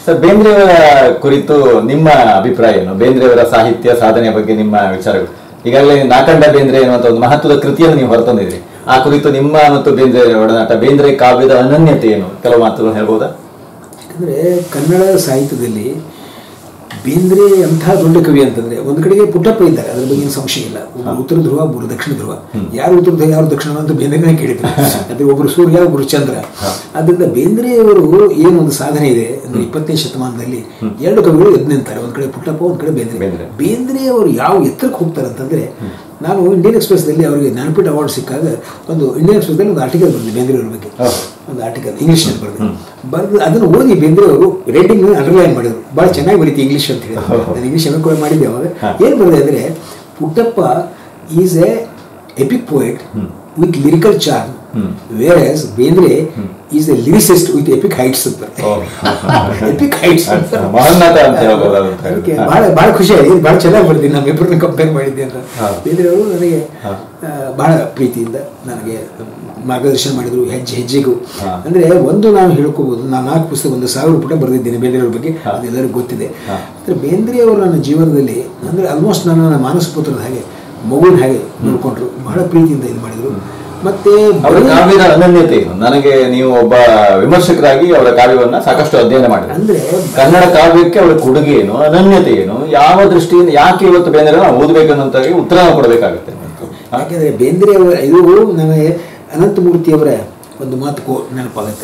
ಸರ್ ಬೇಂದ್ರೆಯವರ ಕುರಿತು ನಿಮ್ಮ ಅಭಿಪ್ರಾಯ ಏನು ಬೇಂದ್ರೆಯವರ ಸಾಹಿತ್ಯ ಸಾಧನೆಯ ಬಗ್ಗೆ ನಿಮ್ಮ ವಿಚಾರಗಳು ಈಗಾಗಲೇ ನಾಕಂಡ ಬೇಂದ್ರೆ ಎನ್ನುವಂತ ಒಂದು ಮಹತ್ವದ ಕೃತಿಯನ್ನು ನೀವು ಹೊರತಂದಿದ್ರಿ ಆ ಕುರಿತು ನಿಮ್ಮ ಮತ್ತು ಬೇಂದ್ರೆ ಒಡನಾಟ ಬೇಂದ್ರೆ ಕಾವ್ಯದ ಅನನ್ಯತೆ ಏನು ಕೆಲವು ಮಾತುಗಳು ಹೇಳ್ಬೋದಾ ಯಾಕಂದರೆ ಕನ್ನಡ ಸಾಹಿತ್ಯದಲ್ಲಿ ಬೇಂದ್ರೆ ಅಂಥ ದೊಡ್ಡ ಕವಿ ಅಂತಂದ್ರೆ ಒಂದು ಕಡೆಗೆ ಪುಟ್ಟಪ್ಪ ಇದ್ದಾರೆ ಅದ್ರ ಬಗ್ಗೆ ಏನು ಸಂಶಯ ಇಲ್ಲ ಒಬ್ರು ಉತ್ತರ ಧ್ರುವ ಒಬ್ಬರು ದಕ್ಷಿಣ ಧ್ರುವ ಯಾರು ಉತ್ತರ ಧ್ರುವ ಯಾರು ದಕ್ಷಿಣ ಅಂತ ಬೇಂದ್ರೆನೇ ಕೇಳಿದ್ರು ಅದೇ ಒಬ್ಬರು ಸೂರ್ಯ ಒಬ್ಬರು ಚಂದ್ರ ಅದರಿಂದ ಬೇಂದ್ರೆಯವರು ಏನು ಒಂದು ಸಾಧನೆ ಇದೆ ಅಂದ್ರೆ ಇಪ್ಪತ್ತನೇ ಶತಮಾನದಲ್ಲಿ ಎರಡು ಕವಿಗಳು ಎದ್ದು ನಿಂತಾರೆ ಒಂದ್ ಕಡೆ ಪುಟ್ಟಪ್ಪ ಒಂದ್ ಕಡೆ ಬೇಂದ್ರೆ ಬೇಂದ್ರೆ. ಬೇಂದ್ರೆ ಅವರು ಯಾವ ಎತ್ತರಕ್ಕೆ ಹೋಗ್ತಾರೆ ಅಂತಂದ್ರೆ ನಾನು ಇಂಡಿಯನ್ ಎಕ್ಸ್ಪ್ರೆಸ್ದಲ್ಲಿ ಅವರಿಗೆ ಜ್ಞಾನಪೀಠ ಅವಾರ್ಡ್ ಸಿಕ್ಕಾಗ ಒಂದು ಇಂಡಿಯನ್ ಎಕ್ಸ್ಪ್ರೆಸ್ದಲ್ಲಿ ಒಂದು ಆರ್ಟಿಕಲ್ ಬಂದಿದೆ ಬೇಂದ್ರೆಯವ್ರ ಬಗ್ಗೆ ಒಂದು ಆರ್ಟಿಕಲ್ ಇಂಗ್ಲೀಷ್ನಲ್ಲಿ ಬರೆದು ಬರೆದು ಅದನ್ನು ಓದಿ ಬೇಂದ್ರೆ ಅವರು ರೇಟಿಂಗ್ ಅಂಡರ್ಲೈನ್ ಮಾಡಿದ್ರು ಭಾಳ ಚೆನ್ನಾಗಿ ಬರೀತಿ ಇಂಗ್ಲೀಷ್ ಅಂತ ಹೇಳಿ ನಾನು ಇಂಗ್ಲೀಷ್ ಎಮ್ ಕೂಡ ಮಾಡಿದ್ದೆ ಅವಾಗ ಏನು ಬರೆದೆ ಅಂದರೆ Puttappa is a epic poet with lyrical charm whereas Bendre is a lyricist with epic heights ಅಂತ ಎಪಿಕ್ ಹೈಟ್ಸ್ ಅಂತ ಮಹೋನ್ನತ ಅಂತ ಹೇಳ್ಬೋದು ಅದು ಅಂತ ಅದಕ್ಕೆ ಹೇಳಿ. ಬಹಳ ಬಹಳ ಖುಷಿ ಆಗಿದೆ ಬಹಳ ಚೆನ್ನಾಗಿ ಬರ್ತೀನಿ ನಮ್ಮ ಇಬ್ಬರನ್ನ ಕಂಪೇರ್ ಮಾಡಿದ್ದೆ ಅಂತ ಹಾ. ಬೇಂದ್ರೆ ಅವರು ನನಗೆ ಆ, ಬಹಳ ಪ್ರೀತಿಯಿಂದ ನನಗೆ ಮಾರ್ಗದರ್ಶನ ಮಾಡಿದ್ರು ಹೆಜ್ಜೆ ಹೆಜ್ಜೆಗೂ ಹಾ. ಅಂದ್ರೆ ಒಂದು ನಾವು ಹೇಳ್ಕೋಬಹುದು ನಾನು ನಾಲ್ಕು ಪುಸ್ತಕ ಒಂದು ಸಾವಿರ ಪುಟ ಬರೆದಿದ್ದೇನೆ ಬೇಂದ್ರೆ ಅವ್ರ ಬಗ್ಗೆ ಅದೆಲ್ಲರಿಗೂ ಗೊತ್ತಿದೆ ಹಾ. ಅಂದ್ರೆ ಬೇಂದ್ರೆ ಅವರು ನನ್ನ ಜೀವನದಲ್ಲಿ ಅಂದ್ರೆ ಆಲ್ಮೋಸ್ಟ್ ನನ್ನ ನನ್ನ ಮಾನಸ ಪುತ್ರದ ಹಾಗೆ ಮಗುವಿನ ಹಾಗೆ ನೋಡ್ಕೊಂಡ್ರು ಬಹಳ ಪ್ರೀತಿಯಿಂದ ಇದು ಮಾಡಿದ್ರು ಮತ್ತೆ ಅವರ ಬರೀ- ಕಾವ್ಯದ ಅನನ್ಯತೆ ಏನು ನನಗೆ ನೀವು ಒಬ್ಬ ವಿಮರ್ಶಕರಾಗಿ ಅವರ ಕಾವ್ಯವನ್ನ ಸಾಕಷ್ಟು ಅಧ್ಯಯನ ಮಾಡಿದ್ರಿ ಅಂದ್ರೆ ಕನ್ನಡ ಕಾವ್ಯಕ್ಕೆ ಅವರ ಕೊಡುಗೆ ಏನು ಅನನ್ಯತೆ ಏನು ಯಾವ ದೃಷ್ಟಿಯಿಂದ ಯಾಕೆ ಇವತ್ತು ಬೇಂದ್ರೆ ನಾವು ಓದಬೇಕು ಅನ್ನೋಂತಾಗಿ ಉತ್ತರ ನಾವು ಕೊಡಬೇಕಾಗುತ್ತೆ ಹಾ? ಯಾಕೆಂದ್ರೆ ಬೇಂದ್ರೆ ಅವರ ಇದು ನನಗೆ ಅನಂತಮೂರ್ತಿಯವರ ಒಂದು ಮಾತು ಕೋ ನೆನಪಾಗುತ್ತೆ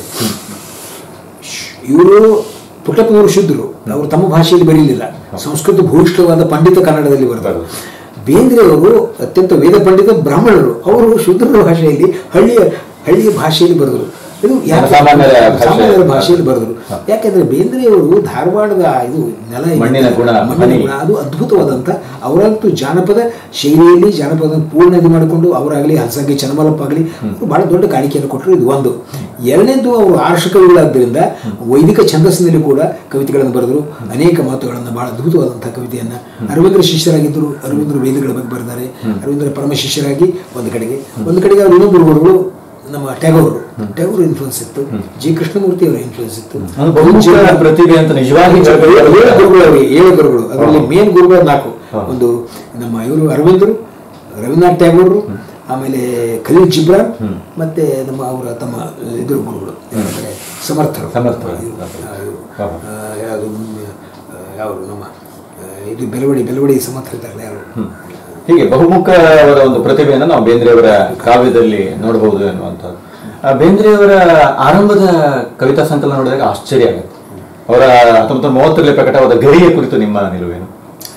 ಇವರು ಪುಟ್ಟಪ್ಪನವರು ಶುದ್ಧರು ಅವರು ತಮ್ಮ ಭಾಷೆಯಲ್ಲಿ ಬರೀಲಿಲ್ಲ ಸಂಸ್ಕೃತ ಭೂಯಿಷ್ಠವಾದ ಪಂಡಿತ ಕನ್ನಡದಲ್ಲಿ ಬರ್ತಾರೆ ಬೇಂದ್ರೆ ಅವರು ಅತ್ಯಂತ ವೇದ ಪಂಡಿತ ಬ್ರಾಹ್ಮಣರು ಅವರು ಶುದ್ಧರ ಭಾಷೆಯಲ್ಲಿ ಹಳ್ಳಿಯ ಹಳ್ಳಿಯ ಭಾಷೆಯಲ್ಲಿ ಬರೆದರು ಇದು ಯಾಕೆ- ಸಾಮಾನ್ಯರ ಭಾಷೆ- ಸಾಮಾನ್ಯರ ಭಾಷೆಯಲ್ಲಿ ಬರೆದರು ಯಾಕೆಂದ್ರೆ ಬೇಂದ್ರೆಯವರು ಧಾರವಾಡದ ಇದು ನೆಲ ಏನಿದೆ, ಮಣ್ಣಿನ ಗುಣ, ಮಣ್ಣಿನ ಹನಿ. ಗುಣ ಅದು ಅದ್ಭುತವಾದಂಥ ಅವರಂತೂ ಜಾನಪದ ಶೈಲಿಯಲ್ಲಿ ಜಾನಪದ ಪೂರ್ಣ ಇದು ಮಾಡಿಕೊಂಡು ಅವರಾಗಲಿ ಹಲ್ಸಂಗಿ ಚನ್ನಮಲ್ಲಪ್ಪ ಆಗಲಿ ಅವರು ಬಹಳ ದೊಡ್ಡ ಕಾಣಿಕೆಯನ್ನು ಕೊಟ್ಟರು ಇದು ಒಂದು ಎರಡನೇದು ಅವರು ಆರ್ಷ ಕವಿಗಳಾದ್ದರಿಂದ ವೈದಿಕ ಛಂದಸ್ಸಿನಲ್ಲಿ ಕೂಡ ಕವಿತೆಗಳನ್ನು ಬರೆದರು ಅನೇಕ ಮಾತುಗಳನ್ನು ಬಹಳ ಅದ್ಭುತವಾದಂತಹ ಕವಿತೆಯನ್ನು ಅರವಿಂದ್ರ ಶಿಷ್ಯರಾಗಿದ್ದರು ಅರವಿಂದ್ರ ವೇದಗಳ ಬಗ್ಗೆ ಬರೆದಾರೆ ಅರವಿಂದ್ರ ಪರಮ ಶಿಷ್ಯರಾಗಿ ಒಂದು ಕಡೆಗೆ ಒಂದು ಕಡೆಗೆ ಅವರು ಇನ್ನೊಬ್ಬರು ಗುರುಗಳು ನಮ್ಮ ಟ್ಯಾಗೋರ್ ಟ್ಯಾಗೋರ್ ಇನ್ಫ್ಲುಯೆನ್ಸ್ ಇತ್ತು ಜಿ ಕೃಷ್ಣಮೂರ್ತಿ ಅವರ ಇನ್ಫ್ಲುಯೆನ್ಸ್ ಇತ್ತು ಒಂದು ಬಹುಮುಖ ಪ್ರತಿಭೆ ಅಂತ ನಿಜವಾಗಿ ಏಳು ಏಳು ಗುರುಗಳು ಅವರಿಗೆ ಏಳು ಗುರುಗಳು ಅದರಲ್ಲಿ ಮೇನ್ ಗುರುಗಳು ನಾಲ್ಕು ಹಾ. ಒಂದು ನಮ್ಮ ಇವರು ಅರವಿಂದರು ರವೀಂದ್ರನಾಥ್ ಟ್ಯಾಗೋರ್ ಆಮೇಲೆ ಖಲೀಲ್ ಜಿಬ್ರಾನ್ ಮತ್ತೆ ನಮ್ಮ ಅವರ ತಮ್ಮ ಇದ್ರ ಗುರುಗಳು ಏನಂದ್ರೆ ಸಮರ್ಥರು ಸಮರ್ಥರು. ಇವ್ರು, ಆ, ಇವ್ರು, ಹಾ. ಆ, ಯಾವುದು ಯಾವರು ನಮ್ಮ ಆ, ಇದು ಬೆಳವಡಿ ಬೆಳವಡಿ ಸಮರ್ಥರಿದ್ದಾರಲ್ಲ ಯಾರು ಹೀಗೆ ಬಹುಮುಖ ಅವರ ಒಂದು ಪ್ರತಿಭೆಯನ್ನು ನಾವು ಬೇಂದ್ರೆಯವರ ಕಾವ್ಯದಲ್ಲಿ ನೋಡಬಹುದು ಎನ್ನುವಂಥದ್ದು ಆ, ಬೇಂದ್ರೆಯವರ ಆರಂಭದ ಕವಿತಾ ಸಂಕಲನ ನೋಡಿದಾಗ ಆಶ್ಚರ್ಯ ಆಗುತ್ತೆ ಅವರ ಹತ್ತೊಂಬತ್ತು ಮೂವತ್ತರಲ್ಲಿ ಪ್ರಕಟವಾದ ಗರಿಯ ಕುರಿತು ನಿಮ್ಮ ನಿಲುವೇನು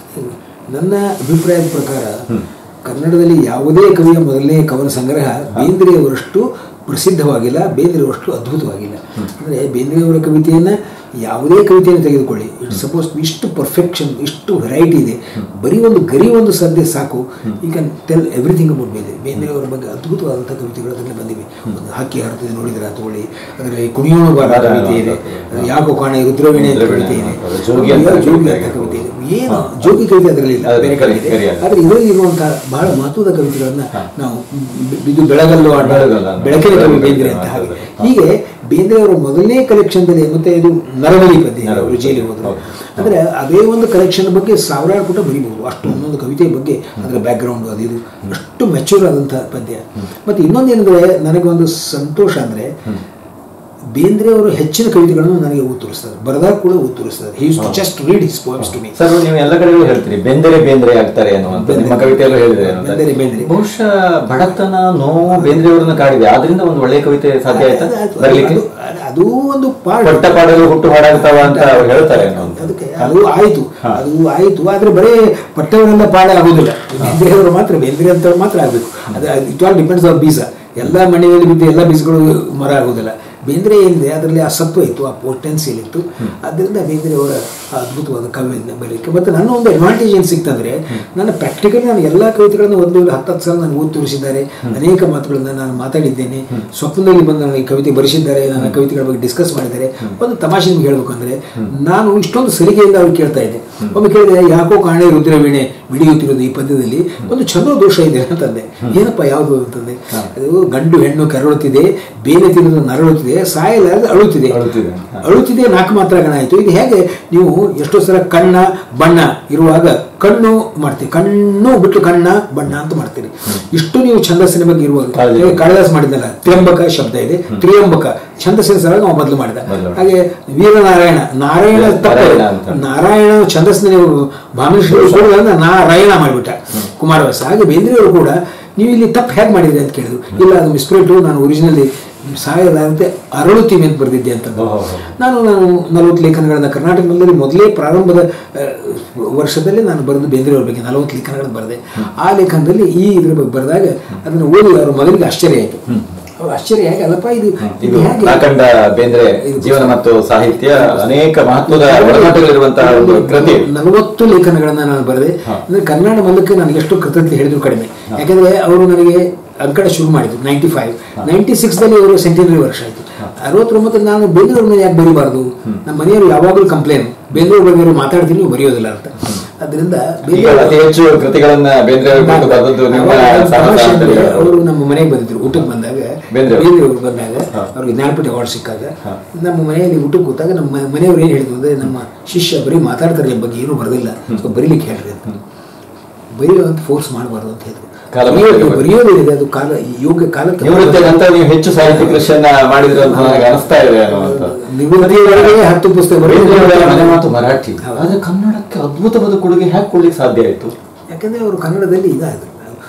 ನನ್ನ ಅಭಿಪ್ರಾಯದ ಪ್ರಕಾರ ಕನ್ನಡದಲ್ಲಿ ಯಾವುದೇ ಕವಿಯ ಮೊದಲನೇ ಕವನ ಸಂಗ್ರಹ ಬೇಂದ್ರೆಯವರಷ್ಟು ಪ್ರಸಿದ್ಧವಾಗಿಲ್ಲ ಬೇಂದ್ರೆಯವರಷ್ಟು ಅದ್ಭುತವಾಗಿಲ್ಲ ಅಂದರೆ ಬೇಂದ್ರೆಯವರ ಕವಿತೆಯನ್ನು ಯಾವುದೇ ಕವಿತೆಯನ್ನು ತೆಗೆದುಕೊಳ್ಳಿ ಇಟ್ ಸಪೋಸ್ ಇಷ್ಟು ಪರ್ಫೆಕ್ಷನ್ ಇಷ್ಟು ವೆರೈಟಿ ಇದೆ ಬರೀ ಒಂದು ಗರಿ ಒಂದು ಸದ್ಯ ಸಾಕು ಈ can tell everything about Bendre ಬೇಂದ್ರೆಯವರ ಬಗ್ಗೆ ಅದ್ಭುತವಾದಂಥ ಕವಿತೆಗಳು ಅದರಲ್ಲಿ ಬಂದಿವೆ ಒಂದು ಹಕ್ಕಿ ಹಾರುತ್ತದೆ ನೋಡಿದ್ರೆ ತಗೊಳ್ಳಿ ಅದರಲ್ಲಿ ಕುಣಿಯೋಣ ಬಾರ ಕವಿತೆ ಇದೆ ಯಾಕೋ ಕಾಣ ರುದ್ರವೀಣೆ ಅಂತ ಕವಿತೆ ಇದೆ ಜೋಗಿ ಅಂತ ಜೋಗಿ ಅಂತ ಕವಿತೆ ಇದೆ ಏನು ಜೋಗಿ ಕವಿತೆ ಅದರಲ್ಲಿ ಇಲ್ಲ ಅದು ಬೇರೆ ಕರೆ- ಕವಿತೆ ಕರೆ ಅಲ್ಲ. ಆದ್ರೆ ಇದರಲ್ಲಿ ಇರುವಂತಹ ಬಹಳ ಮಹತ್ವದ ಕವಿತೆಗಳನ್ನ ನಾವು ಬಿ- ಇದು ಬೆಳಗಲ್ಲು ಆಟ ಬೆಳಗಲ್ಲ. ಬೆಳಕಿನ ಕವಿ ಬೇಂದ್ರೆ ಅಂತ ಹಾಗೆ ಹೀಗೆ ಬೇಂದ್ರೆ ಅವರ ಮೊದಲನೇ ಕಲೆಕ್ಷನ್ದಲ್ಲಿ ಮತ್ತೆ ಇದು ನರವಲಿ ಪದ್ಯ ನರವಲಿ ರುಚಿಯಲ್ಲಿ ಪದ್ಯ. ಹೋದ್ರು ಹೌದು. ಅಂದ್ರೆ ಅದೇ ಒಂದು ಕಲೆಕ್ಷನ್ ಬಗ್ಗೆ ಸಾವಿರಾರು ಪುಟ ಬರೀಬಹುದು ಅಷ್ಟು ಒಂದೊಂದು ಕವಿತೆಯ ಬಗ್ಗೆ ಅದರ ಬ್ಯಾಕ್ಗ್ರೌಂಡ್ ಅದು ಇದು ಅಷ್ಟು ಮೆಚೂರ್ ಆದಂತಹ ಪದ್ಯ ಮತ್ತೆ ಇನ್ನೊಂದು ಏನಂದ್ರೆ ನನಗೆ ಒಂದು ಸಂತೋಷ ಅಂದ್ರೆ ಬೇಂದ್ರೆ ಅವರು ಹೆಚ್ಚಿನ ಕವಿತೆಗಳನ್ನು ನನಗೆ ಉತ್ತರಿಸ್ತಾರೆ ಬರದಾಗ ಕೂಡ ಉತ್ತರಿಸ್ತಾರೆ he just read his poems to me sir ನೀವು ಎಲ್ಲ ಕಡೆಗೂ ಹೇಳ್ತೀರಿ ಬೆಂದರೆ ಬೇಂದ್ರೆ ಆಗ್ತಾರೆ ಅನ್ನುವಂಥ ನಿಮ್ಮ ಕವಿತೆಯಲ್ಲೂ ಹೇಳಿದ್ರೆ ಬೆಂದರೆ ಬೇಂದ್ರೆ. ಬಹುಶಃ ಬಡತನ ನೋವು ಬೇಂದ್ರೆಯವರನ್ನ ಕಾಡಿದೆ ಆದ್ರಿಂದ ಒಂದು ಒಳ್ಳೆಯ ಕವಿತೆ ಸಾಧ್ಯ ಆಯ್ತಾ ಅದು- ಅದು- ಬರಲಿಕ್ಕೆ ಅದು- ಅದು ಒಂದು ಪಾರ್ಟ್ ಪಟ್ಟ ಪಾಡಲು ಹುಟ್ಟು ಹಾಡಾಗ್ತಾವ ಅಂತ ಅವ್ರು ಹೇಳ್ತಾರೆ ಅನ್ನುವಂಥದ್ದು ಅದಕ್ಕೆ ಅದು ಆಯ್ತು ಅದು ಆಯ್ತು ಆದ್ರೆ ಬರೇ ಪಟ್ಟವರೆಲ್ಲ ಪಾಳೆ ಆಗುದಿಲ್ಲ ಬೇಂದ್ರೆಯವರು ಮಾತ್ರ ಬೇಂದ್ರೆ ಅಂತವ್ರು ಮಾತ್ರ ಆಗಬೇಕು ಅದು ಇಟ್ ಆಲ್ ಡಿಪೆಂಡ್ಸ್ ಆಫ್ ಬೀಜ ಎಲ್ಲ ಮಣ್ಣಿನಲ್ಲಿ ಬಿದ್ದು ಎಲ್ಲ ಬೀಜಗಳು ಮರ ಆಗುದಿಲ್ಲ ಬೇಂದ್ರೆ ಏನಿದೆ ಅದರಲ್ಲಿ ಆ ಸತ್ವ ಇತ್ತು ಆ ಪೊಟೆನ್ಸಿಯಲ್ ಇತ್ತು ಅದರಿಂದ ಬೇಂದ್ರೆ ಅವರ ಆ ಅದ್ಭುತವಾದ ಕವಿಯನ್ನು ಬರೀಲಿಕ್ಕೆ ಮತ್ತು ನನ್ನ ಒಂದು ಅಡ್ವಾಂಟೇಜ್ ಏನು ಸಿಕ್ತಂದ್ರೆ ನನ್ನ ಪ್ರಾಕ್ಟಿಕಲ್ ನಾನು ಎಲ್ಲ ಕವಿತೆಗಳನ್ನು ಒಂದು ಹತ್ತು ಹತ್ತು ಸಲ ನಾನು ಓದಿ ತೋರಿಸಿದ್ದಾರೆ ಅನೇಕ ಮಾತುಗಳನ್ನು ನಾನು ಮಾತಾಡಿದ್ದೇನೆ ಸ್ವಪ್ನದಲ್ಲಿ ಬಂದು ನನಗೆ ಕವಿತೆ ಬರೆಸಿದ್ದಾರೆ ನನ್ನ ಕವಿತೆಗಳ ಬಗ್ಗೆ ಡಿಸ್ಕಸ್ ಮಾಡಿದ್ದಾರೆ ಒಂದು ತಮಾಷೆ ನಿಮ್ಗೆ ಹೇಳ್ಬೇಕಂದ್ರೆ ನಾನು ಇಷ್ಟೊಂದು ಸಲಿಗೆಯಿಂದ ಅವ್ರು ಕೇಳ್ತಾ ಇದ್ದೆ ಒಮ್ಮೆ ಕೇಳಿದೆ ಯಾಕೋ ಕಾಣೆ ರುದ್ರವೀಣೆ ಮಿಡಿಯುತ್ತಿರೋದು ಈ ಪದ್ಯದಲ್ಲಿ ಒಂದು ಚಂದ್ರ ದೋಷ ಇದೆ ಅಂತಂದೆ ಏನಪ್ಪ ಯಾವುದು ಅಂತಂದೆ ಅದು ಗಂಡು ಹೆಣ್ಣು ಕೆರಳುತ್ತಿದೆ ಬೇನೆ ತಿನ್ನೋದು ನರಳುತ್ತಿದೆ ಬದುಕ್ತಿದೆ ಸಾಯಲಾರದೆ ಅಳುತ್ತಿದೆ ಅಳುತ್ತಿದೆ. ಹ. ಅಳುತ್ತಿದೆ ನಾಲ್ಕು ಮಾತ್ರ ಗಣ ಆಯಿತು ಇದು ಹೇಗೆ ನೀವು ಎಷ್ಟೋ ಸಲ ಕಣ್ಣ ಬಣ್ಣ ಇರುವಾಗ ಕಣ್ಣು ಮಾಡ್ತೀವಿ ಕಣ್ಣು ಬಿಟ್ಟು ಕಣ್ಣ ಬಣ್ಣ ಅಂತ ಮಾಡ್ತೀರಿ ಇಷ್ಟು ನೀವು ಛಂದಸ್ಸಿನ ಬಗ್ಗೆ ಇರುವಾಗ ಹೌದು. ಹೇಗೆ ಕಾಳಿದಾಸ್ ಮಾಡಿದ್ದಲ್ಲ ತ್ರ್ಯಂಬಕ ಶಬ್ದ ಇದೆ ತ್ರಿಯಂಬಕ ಛಂದಸ್ಸಿನ ಸಲ ನಾವು ಮೊದಲು ಮಾಡಿದ ಮೊದಲು. ಹಾಗೆ ವೀರನಾರಾಯಣ ನಾರಾಯಣ ತಪ್ಪ ನಾರಾಯಣ ಅಂತ. ನಾರಾಯಣ ಛಂದಸ್ಸಿನ ನೀವು ಭಾಮೇಶ್ವರ ನಾರಾಯಣ ಮಾಡಿಬಿಟ್ಟ ಕುಮಾರವ್ಯಾಸ ಹಾಗೆ ಬೇಂದ್ರೆಯವರು ಕೂಡ ನೀವು ಇಲ್ಲಿ ತಪ್ಪು ಹೇಗೆ ಮಾಡಿದ್ರಿ ಅಂತ ಕೇಳಿದ್ರು ಇಲ್ಲ ಅದು ಮಿಸ್ಪ್ರಿಂಟು ನಾನು ಒರಿಜಿನಲಿ ಸಾಯದಂತೆ ಅರಳುತ್ತೀವಿ ಅಂತ ಬರೆದಿದ್ದೆ ಅಂತ ಓಹೋ. ನಾನು ನಾನು ನಲವತ್ತು ಲೇಖನಗಳನ್ನ ಕರ್ನಾಟಕದಲ್ಲಿ ಮೊದಲೇ ಪ್ರಾರಂಭದ ಆ, ವರ್ಷದಲ್ಲಿ ನಾನು ಬರೆದು ಬೇಂದ್ರೆಯವ್ರ ಬಗ್ಗೆ ನಲವತ್ತು ಲೇಖನಗಳನ್ನು ಬರೆದೆ ಆ ಲೇಖನದಲ್ಲಿ ಈ ಇದ್ರ ಬಗ್ಗೆ ಬರೆದಾಗ ಅದನ್ನು ಓದಿ ಅವ್ರ ಮಗನಿಗೆ ಆಶ್ಚರ್ಯ ಆಯಿತು ಅವ್ರು ಆಶ್ಚರ್ಯ ಹೇಗೆ ಅಲ್ಲಪ್ಪ ಇದು ಇದು ಇದು ಹೇಗೆ ನಾಕಂಡ ಬೇಂದ್ರೆ ಜೀವನ ಮತ್ತು ಸಾಹಿತ್ಯ ಅನೇಕ ಮಹತ್ವದ ಒಳನೋಟಗಳಿರುವಂತಹ ಒಂದು ಕೃತಿ ನಲವತ್ತು ಲೇಖನಗಳನ್ನ ನಾನು ಬರೆದೆ ಅಂದ್ರೆ ಕನ್ನಡ ಮೂಲಕ ನನಗೆ ಎಷ್ಟು ಕೃತಜ್ಞತೆ ಹೇಳಿದ್ರು ಕಡಿಮೆ ಯಾಕಂದ್ರೆ ಅವರು ನನಗೆ ಅಂಕಣ ಶುರು ಮಾಡಿದ್ರು ನೈಂಟಿ ಫೈವ್ ನೈಂಟಿ ಸಿಕ್ಸ್ದಲ್ಲಿ ಅವರು ಸೆಂಟಿನರಿ ವರ್ಷ ಆಯಿತು ಅರವತ್ತೊಂಬತ್ತು ನಾನು ಬೆಂಗಳೂರಿನ ಯಾಕೆ ಬರೀಬಾರ್ದು ನಮ್ಮ ಮನೆಯವರು ಯಾವಾಗಲೂ ಕಂಪ್ಲೇನ್ ಬೆಂಗಳೂರು ಬಗ್ಗೆ ಅವ್ರು ಮಾತಾಡ್ತೀನಿ ನೀವು ಬರೆಯೋದಿಲ್ಲ ಅಂತ ಅದರಿಂದ ಈಗ ಅತಿ ಹೆಚ್ಚು ಕೃತಿಗಳನ್ನ ಬೇಂದ್ರೆ ಅವರು ಕುರಿತು ಬರೆದದ್ದು ನಿಮ್ಮ ಸಾಹಸ ಅಂತ ಹೇಳಿ. ಅವರು ನಮ್ಮ ಮನೆಗೆ ಬಂದಿದ್ರು ಊಟಕ್ಕೆ ಬಂದಾಗ ಬೇಂದ್ರೆ ಅವರು. ಬೇಂದ್ರೆ ಅವರು ಬಂದಾಗ ಅವ್ರಿಗೆ ಜ್ಞಾನಪೀಠ ಅವಾರ್ಡ್ ಸಿಕ್ಕಾಗ ನಮ್ಮ ಮನೆಯಲ್ಲಿ ಊಟಕ್ಕೆ ಕೂತಾಗ ನಮ್ಮ ಮ- ಮನೆಯವರು ಏನು ಹೇಳಿದ್ರು ಅಂದ್ರೆ ನಮ್ಮ ಶಿಷ್ಯ ಬರೀ ಮಾತಾಡ್ತಾರೆ ಈ ಬಗ್ಗೆ ಏನೂ ಬರೋದಿಲ್ಲ ಸೊ ಬರೀಲಿಕ್ಕೆ ಹೇಳ್ರಿ ಅಂತ ಬರೆಯೋ ಅಂತ ಫೋರ್ಸ್ ಮಾಡಬಾರ್ದು ಅಂತ ಹೇಳಿದ್ರು ಕಾಲ ಬರೆಯೋದು- ಬರೆಯೋದೇನಿದೆ ಅದು ಕಾಲ ಯೋಗ್ಯ ಕಾಲಕ್ಕೆ ನಿವೃತ್ತಿಯ ನಂತರ ನೀವು ಹೆಚ್ಚು ಸಾಹಿತ್ಯ ಕೃಷಿಯನ್ನ ಮಾಡಿದ್ರೆ ಅಂತ ನನಗೆ ಅನಿಸ್ತಾ ಇದೆ ಅನ್ನುವಂಥ ನಿವೃತ್ತಿಯವರೆಗೆ ಹತ್ತು ಪುಸ್ತಕ ಬೇಂದ್ರೆ ಅವರ ಮನೆ ಬರೆಯೋದು ಮಾತು ಮರಾಠಿ ಆದ್ರೆ ಕನ್ನಡಕ್ಕೆ ಅದ್ಭುತವಾದ ಕೊಡುಗೆ ಹ್ಯಾಕ್ ಕೊಡ್ಲಿಕ್ಕೆ ಸಾಧ್ಯ ಆಯ್ತು ಯಾಕಂದ್ರೆ ಅವರು ಕನ್ನಡದಲ್ಲಿ ಇದಾದ್ರು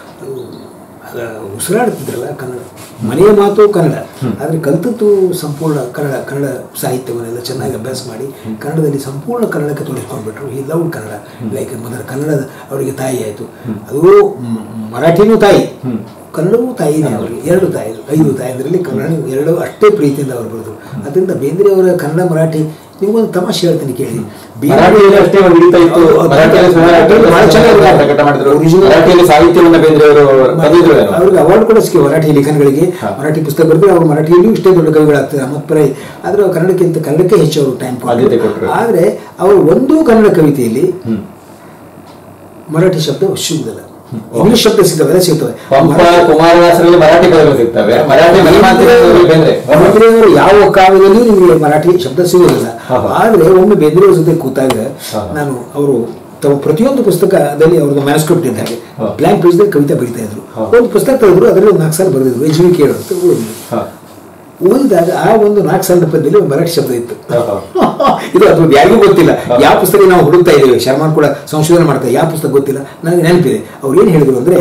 ಅದು ಉಸಿರಾಡ್ತಿದ್ರಲ್ಲ ಕನ್ನಡ ಮನೆಯ ಮಾತು ಕನ್ನಡ ಆದರೆ ಕಲ್ತದ್ದು ಸಂಪೂರ್ಣ ಕನ್ನಡ ಕನ್ನಡ ಸಾಹಿತ್ಯವನ್ನೆಲ್ಲ ಚೆನ್ನಾಗಿ ಅಭ್ಯಾಸ ಮಾಡಿ ಕನ್ನಡದಲ್ಲಿ ಸಂಪೂರ್ಣ ಕನ್ನಡಕ್ಕೆ ತೊಡಗಿಸ್ಕೊಂಡ್ಬಿಟ್ರು ಈ ಲವ್ ಕನ್ನಡ ಲೈಕ್ ಮೊದಲ ಕನ್ನಡದ ಅವರಿಗೆ ತಾಯಿ ಆಯಿತು ಅದು ಮ- ಮರಾಠಿನೂ ತಾಯಿ ಕನ್ನಡವೂ ತಾಯಿನೇ ಅವರಿಗೆ ಎರಡು ತಾಯಿ ಐದು ತಾಯಿದ್ರಲ್ಲಿ ಕನ್ನಡ ಎರಡು ಅಷ್ಟೇ ಪ್ರೀತಿಯಿಂದ ಅವರು ಬರೆದ್ರು ಅದರಿಂದ ಬೇಂದ್ರೆ ಅವರ ಕನ್ನಡ ಮರಾಠಿ ನಿಮಗೊಂದು ತಮಾಷೆ ಹೇಳ್ತೀನಿ ಕೇಳಿ ಮರಾಠಿಯಲ್ಲಿ ಅಷ್ಟೇ ಒಂದು ಹಿಡಿತ ಇತ್ತು ಮರಾಠಿಯಲ್ಲಿ ಸುಮಾರು ಬಹಳ ಚೆನ್ನಾಗಿ ಪ್ರಕಟ ಮಾಡಿದ್ರು Original- ಮರಾಠಿಯಲ್ಲಿ ಸಾಹಿತ್ಯವನ್ನ ಬೇಂದ್ರೆ ಅವರು ಬರೆದಿದ್ರು ಏನೋ. ಅವ್ರಿಗೆ ಅವಾರ್ಡ್ ಕೂಡ ಸಿಕ್ಕಿ ಮರಾಠಿ ಲೇಖನಗಳಿಗೆ ಮರಾಠಿ ಪುಸ್ತಕ ಬರೆದ್ರೆ ಅವರು ಮರಾಠಿಯಲ್ಲೂ ಇಷ್ಟೇ ದೊಡ್ಡ ಕವಿಗಳಾಗ್ತಾರೆ ಅಹಮದ್ ಪರೈ ಆದ್ರೆ ಅವ್ರು ಕನ್ನಡಕ್ಕಿಂತ ಕನ್ನಡಕ್ಕೆ ಹೆಚ್ಚು ಅವರು ಟೈಮ್ ಆದ್ಯತೆ ಕೊಟ್ರು. ಆದ್ರೆ ಅವರು ಒಂದೂ ಕನ್ನಡ ಕವಿತೆಯಲ್ಲಿ ಮರಾಠಿ ಶಬ್ದ ಸಿಗುದಿಲ್ಲ ಇಂಗ್ಲಿಷ್ ಶಬ್ದ ಸಿಗ್ತವೆ ಎಲ್ಲ ಸಿಗ್ತವೆ ಪಂಪ ಕುಮಾರವ್ಯಾಸರಲ್ಲಿ ಮರಾಠಿ ಪದಗಳು ಸಿಗ್ತವೆ ಮರಾಠಿ ಮನೆಮಾತಿನಲ್ಲಿ ಬೇಂದ್ರೆ ಬೇಂದ್ರೆಯವರು ಯಾವ ಕಾವ್ಯದಲ್ಲಿಯೂ ನಿಮಗೆ ಮರಾಠಿ ಶಬ್ದ ಸಿಗೋದಿಲ್ಲ ಹಾ, ಹಾ. ಆದ್ರೆ ಒಮ್ಮೆ ಬೇಂದ್ರೆಯವ್ರ ಜೊತೆ ಕೂತಾಗ ಹಾ. ನಾನು ಅವರು ತಮ್ಮ ಪ್ರತಿಯೊಂದು ಪುಸ್ತಕದಲ್ಲಿ ಅವ್ರದ್ದು ಮ್ಯಾನ್ಸ್ಕ್ರಿಪ್ಟ್ ಇದ್ದ ಹಾಗೆ ಹಾ. ಬ್ಲಾಂಕ್ ಪೇಜ್ದಲ್ಲಿ ಕವಿತೆ ಬರೀತಾ ಇದ್ರು ಹಾ. ಒಂದು ಪುಸ್ತಕ ತೆಗೆದ್ರು ಅದರಲ್ಲಿ ಒಂದು ನಾಲ್ಕು ಸಾಲ ಬರೆದಿದ್ರು ಎಜ್ ವಿ ಕೇಳು ಅಂತ ಓದಿದ್ರು ಹ. ಓದಿದಾಗ ಆ ಒಂದು ನಾಲ್ಕು ಸಾಲದ ಪದ್ಯದಲ್ಲಿ ಒಂದು ಮರಾಠಿ ಶಬ್ದ ಇತ್ತು ಹ, ಇದು ಅದು ಯಾರಿಗೂ ಗೊತ್ತಿಲ್ಲ ಯಾವ ಪುಸ್ತಕ ನಾವು ಹುಡುಕ್ತಾ ಇದ್ದೇವೆ ಶರ್ಮಾನ್ ಕೂಡ ಸಂಶೋಧನೆ ಮಾಡ್ತಾರೆ ಯಾವ ಪುಸ್ತಕ ಗೊತ್ತಿಲ್ಲ ನನಗೆ ನೆನಪಿದೆ ಅವ್ರು ಏನು ಹೇಳಿದ್ರು ಅಂದ್ರೆ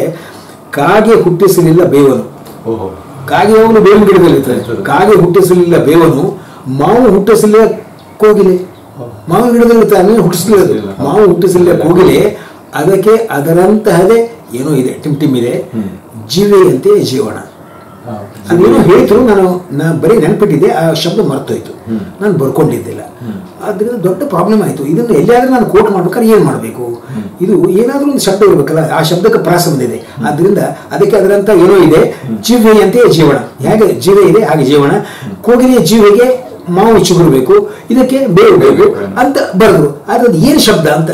ಕಾಗೆ ಹುಟ್ಟಿಸಲಿಲ್ಲ ಬೇವನು ಓಹೋ ಕಾಗೆ ಯಾವಾಗಲೂ ಬೇವಿನ ಗಿಡದಲ್ಲಿರ್ತಾರೆ ಕಾಗೆ ಹುಟ್ಟಿಸಲಿಲ್ಲ ಬೇವನು ಮಾವು ಹುಟ್ಟಿಸಲಿಲ್ಲ ಕೋಗಿಲೆ ಮಾವಿನ ಗಿಡದಲ್ಲಿ ತಾನೇ ಹುಟ್ಟಿಸಲಿಲ್ಲ ಮಾವು ಹುಟ್ಟಿಸಲಿಲ್ಲ ಕೋಗಿಲೆ ಅದಕ್ಕೆ ಅದರಂತಹದೇ ಏನೋ ಇದೆ ಟಿಮ್ ಟಿಮ್ ಇದೆ ಜೀವೆಯಂತೆ ಜೀವನ ಹ. ಅದೇನೋ ಹೇಳಿದ್ರು ನಾನು ನಾ ಬರೀ ನೆನಪಿಟ್ಟಿದ್ದೆ ಆ ಶಬ್ದ ಮರ್ತೋಯ್ತು ನಾನು ಬರ್ಕೊಂಡಿದ್ದಿಲ್ಲ ಅದರಿಂದ ದೊಡ್ಡ ಪ್ರಾಬ್ಲಮ್ ಆಯಿತು ಇದನ್ನು ಎಲ್ಲಿಯಾದ್ರೂ ನಾನು ಕೋಟ್ ಮಾಡ್ಬೇಕಾದ್ರೆ ಏನು ಮಾಡಬೇಕು ಇದು ಏನಾದರೂ ಒಂದು ಶಬ್ದ ಇರಬೇಕಲ್ಲ ಆ ಶಬ್ದಕ್ಕೆ ಪ್ರಾಸ ಬಂದಿದೆ ಆದ್ದರಿಂದ ಅದಕ್ಕೆ ಅದರಂತ ಏನೋ ಇದೆ ಜೀವೆಯಂತೆ ಜೀವನ ಹೇಗೆ ಜೀವೆ ಇದೆ ಹಾಗೆ ಜೀವನ ಕೋಗಿಲೆಯ ಜೀವಿಗೆ ಮಾವು ಚಿಗುರಬೇಕು ಇದಕ್ಕೆ ಬೇವು ಬೇಕು ಅಂತ ಬರೆದ್ರು ಅದ್ರದ್ದು ಏನು ಶಬ್ದ ಅಂತ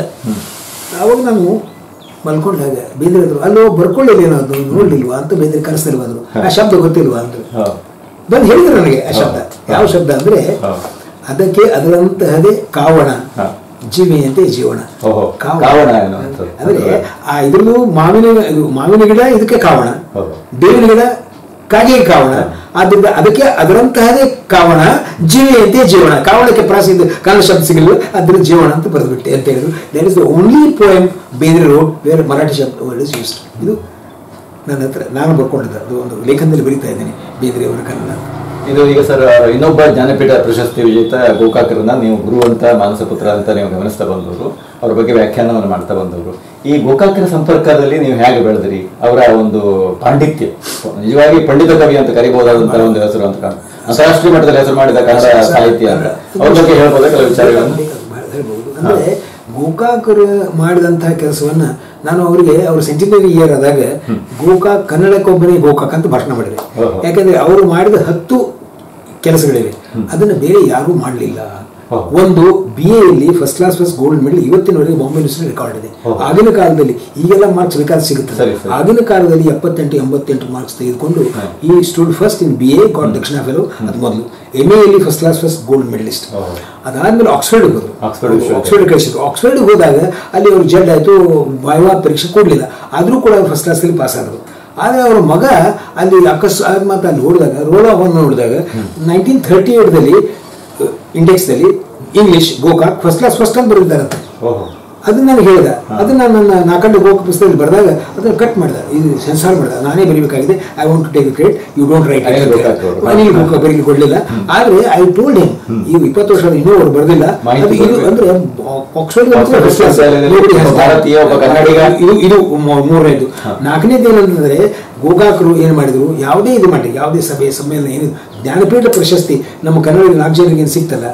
ಅವಾಗ ನಾನು ಮಲ್ಕೊಂಡಾಗ ಬೇಂದ್ರೆದ್ರು ಅಲ್ಲೋ ಬರ್ಕೊಳ್ಳಿಲ್ಲ ಅದು ನೋಡ್ಲಿಲ್ವಾ ಅಂತ ಬೇಂದ್ರೆ ಕನಸಲ್ಲಿ ಬಂದ್ರು ಆ ಶಬ್ದ ಗೊತ್ತಿಲ್ವಾ ಅಂತ ಹ. ಬಂದು ಹೇಳಿದ್ರು ನನಗೆ ಆ ಶಬ್ದ ಯಾವ ಶಬ್ದ ಅಂದ್ರೆ ಹ. ಅದಕ್ಕೆ ಅದರಂತಹದೇ ಕಾವಣ ಹ. ಜೀವಿಯಂತೆ ಜೀವನ ಓಹೋ ಕಾವಣ ಅನ್ನುವಂಥದ್ದು. ಅಂದ್ರೆ ಆ ಇದ್ರದ್ದು ಮಾವಿನ ಇದು ಮಾವಿನ ಗಿಡ ಇದಕ್ಕೆ ಕಾವಣ ಹೌದು. ಬೇವಿನ ಗಿಡ ಕಾಗೆ ಕಾವಣ ಆದ್ದರಿಂದ ಅದಕ್ಕೆ ಅದರಂತಹದೇ ಕಾವಣ ಜೀವಿಯಂತೆ ಜೀವನ ಕಾವಣಕ್ಕೆ ಪ್ರಾಸಿದ್ಧ ಕನ್ನಡ ಶಬ್ದ ಸಿಗಲಿಲ್ಲ ಅದ್ರ ಜೀವನ ಅಂತ ಬರೆದ್ಬಿಟ್ಟೆ ಅಂತ ಹೇಳಿದ್ರು that is the only poem Bendre wrote ಬೇರೆ ಮರಾಠಿ ಶಬ್ದ ವರ್ಡ್ ಇಸ್ ಯೂಸ್ಡ್ ಇದು ನನ್ನ ಹತ್ರ ನಾನು ಬರ್ಕೊಂಡಿದ್ದೆ ಅದು ಒಂದು ಲೇಖನದಲ್ಲಿ ಬರೀತಾ ಇದ್ದೇನೆ ಬೇಂದ್ರೆ ಅವರ ಕನ್ನಡ ಅಂತ. ಇದು ಈಗ ಸರ್ ಇನ್ನೊಬ್ಬ ಜ್ಞಾನಪೀಠ ಪ್ರಶಸ್ತಿ ವಿಜೇತ ಗೋಕಾಕರನ್ನ ನೀವು ಗುರು ಅಂತ ಮಾನಸ ಪುತ್ರ ಅಂತ ನೀವು ಗಮನಿಸ್ತಾ ಬಂದವರು ಅವ್ರ ಬಗ್ಗೆ ವ್ಯಾಖ್ಯಾನವನ್ನು ಮಾಡ್ತಾ ಬಂದವರು ಈ ಗೋಕಾಕರ ಸಂಪರ್ಕದಲ್ಲಿ ನೀವು ಹೇಗೆ ಬೆಳೆದ್ರಿ ಅವರ ಒಂದು ಪಾಂಡಿತ್ಯ ನಿಜವಾಗಿ ಪಂಡಿತ ಕವಿ ಅಂತ ಕರಿಬಹುದಾದಂತಹ ಒಂದು ಹೆಸರು ಅಂತ ಕಾಣ ಅಂತಾರಾಷ್ಟ್ರೀಯ ಮಟ್ಟದಲ್ಲಿ ಹೆಸರು ಮಾಡಿದ ಕನ್ನಡ ಸಾಹಿತ್ಯ ಅಂತ ಅವ್ರ ಬಗ್ಗೆ ಹೇಳ್ಬೋದಾ ಕೆಲವು ವಿಚಾರಗಳನ್ನು ಹೇಳ್ಬೋದು ಅಂದ್ರೆ ಗೋಕಾಕರು ಮಾಡಿದಂತಹ ಕೆಲಸವನ್ನ ನಾನು ಅವರಿಗೆ ಅವ್ರ ಸೆಂಟಿನರಿ ಇಯರ್ ಆದಾಗ ಗೋಕಾಕ್ ಕನ್ನಡಕ್ಕೊಬ್ಬನೇ ಗೋಕಾಕ್ ಅಂತ ಭಾಷಣ ಮಾಡಿದೆ ಓಹೋ. ಯಾಕಂದ್ರೆ ಅವರು ಮಾಡಿದ ಹತ್ತು ಕೆಲಸಗಳಿವೆ ಅದನ್ನ ಬೇರೆ ಯಾರೂ ಮಾಡಲಿಲ್ಲ ಹಾ. ಒಂದು ಬಿ ಎಲ್ಲಿ first class first gold medal ಇವತ್ತಿನವರೆಗೆ ಬಾಂಬೆ ಯೂನಿವರ್ಸಿಟಿ ರೆಕಾರ್ಡ್ ಇದೆ ಹಾ. ಆಗಿನ ಕಾಲದಲ್ಲಿ ಈಗೆಲ್ಲ ಮಾರ್ಕ್ಸ್ ಬೇಕಾದ್ರೆ ಸಿಗುತ್ತದೆ ಸರಿ, ಸರಿ. ಆಗಿನ ಕಾಲದಲ್ಲಿ ಎಪ್ಪತ್ತೆಂಟು ಎಂಬತ್ತೆಂಟು ಮಾರ್ಕ್ಸ್ ತೆಗೆದುಕೊಂಡು ಈ stood first in B A got Dakshina fellow ಅದು ಮೊದಲು ಎಮ್ ಎಲ್ಲಿ first class first gold medalist ಓ. ಅದಾದ್ಮೇಲೆ ಆಕ್ಸ್ಫರ್ಡ್ ಹೋದ್ರು ಆಕ್ಸ್ಫರ್ಡ್ ವಿಶ್ವವಿದ್ಯಾಲಯ. ಆಕ್ಸ್ಫರ್ಡ್ ಕಳಿಸಿದ್ರು ಆಕ್ಸ್ಫರ್ಡ್ ಹೋದಾಗ ಅಲ್ಲಿ ಅವ್ರು ಜಡ್ ಆಯಿತು ವಾಯ್ವಾ ಪರೀಕ್ಷೆ ಕೊಡಲಿಲ್ಲ ಆದರೂ ಕೂಡ ಅವ್ರು ಫಸ್ಟ್ ಕ್ಲಾಸಲ್ಲಿ ಪಾಸ್ ಆದರು ಆದರೆ ಅವರ ಮಗ ಅಲ್ಲಿ ಅಕಸ್ಮಾತ್ ಅಲ್ಲಿ ನೋಡಿದಾಗ ರೋಲ್ ಆಫ್ ನೋಡಿದಾಗ ನೈನ್ಟೀನ್ ಥರ್ಟಿ ಏಟ್ದಲ್ಲಿ ಇಂಡೆಕ್ಸ್ದಲ್ಲಿ English Gokak first class first ಅಂತ ಬರೆದಿದ್ದಾರಂತೆ ಓಹೋ ಅದನ್ನ ನಾನು ಹೇಳಿದೆ ಅದನ್ನ ನನ್ನ ನಾಲ್ಕಂಡು ಗೋಕ ಪುಸ್ತಕದಲ್ಲಿ ಬರೆದಾಗ ಅದನ್ನ ಕಟ್ ಮಾಡಿದೆ ಇದು ಸೆನ್ಸಾರ್ ಮಾಡಿದೆ ನಾನೇ ಬರೀಬೇಕಾಗಿದೆ I want to take credit you don't write Anil Gokak ಅವರು. ಅನಿಲ್ ಗೋಕಾಕ್ ಬರೀಲಿ ಕೊಡಲಿಲ್ಲ ಆದ್ರೆ ಐ ಟೋಲ್ಡ್ ಹಿಮ್ ಈಗ ಇಪ್ಪತ್ತು ವರ್ಷದ ಇನ್ನೂ ಅವ್ರು ಬರೆದಿಲ್ಲ ಮಾಹಿತಿ ಅದು ಇದು ಕೊಡ್ಬೇಕು. ಅಂದ್ರೆ ಆಕ್ಸ್ಫರ್ಡ್ ಆಕ್ಸ್ಫರ್ಡ್ ವಿಶ್ವವಿದ್ಯಾಲಯದಲ್ಲಿ ಒಬ್ಬ ಭಾರತೀಯ ಒಬ್ಬ ಕನ್ನಡಿಗ. ಇದು ಇದು ಮೂ- ಮೂರನೇದು ನಾಲ್ಕನೇದು ಏನಂತಂದ್ರೆ ಗೋಕಾಕರು ಏನು ಮಾಡಿದ್ರು ಯಾವುದೇ ಇದು ಮಾಡಿ ಯಾವುದೇ ಸಭೆ ಸಮ್ಮೇಳನ ಏನು ಜ್ಞಾನಪೀಠ ಪ್ರಶಸ್ತಿ ನಮ್ಮ ಕನ್ನಡ ನಾಲ್ಕು ಜನರಿಗೆ ಏನು ಸಿಗ್ತಲ್ಲ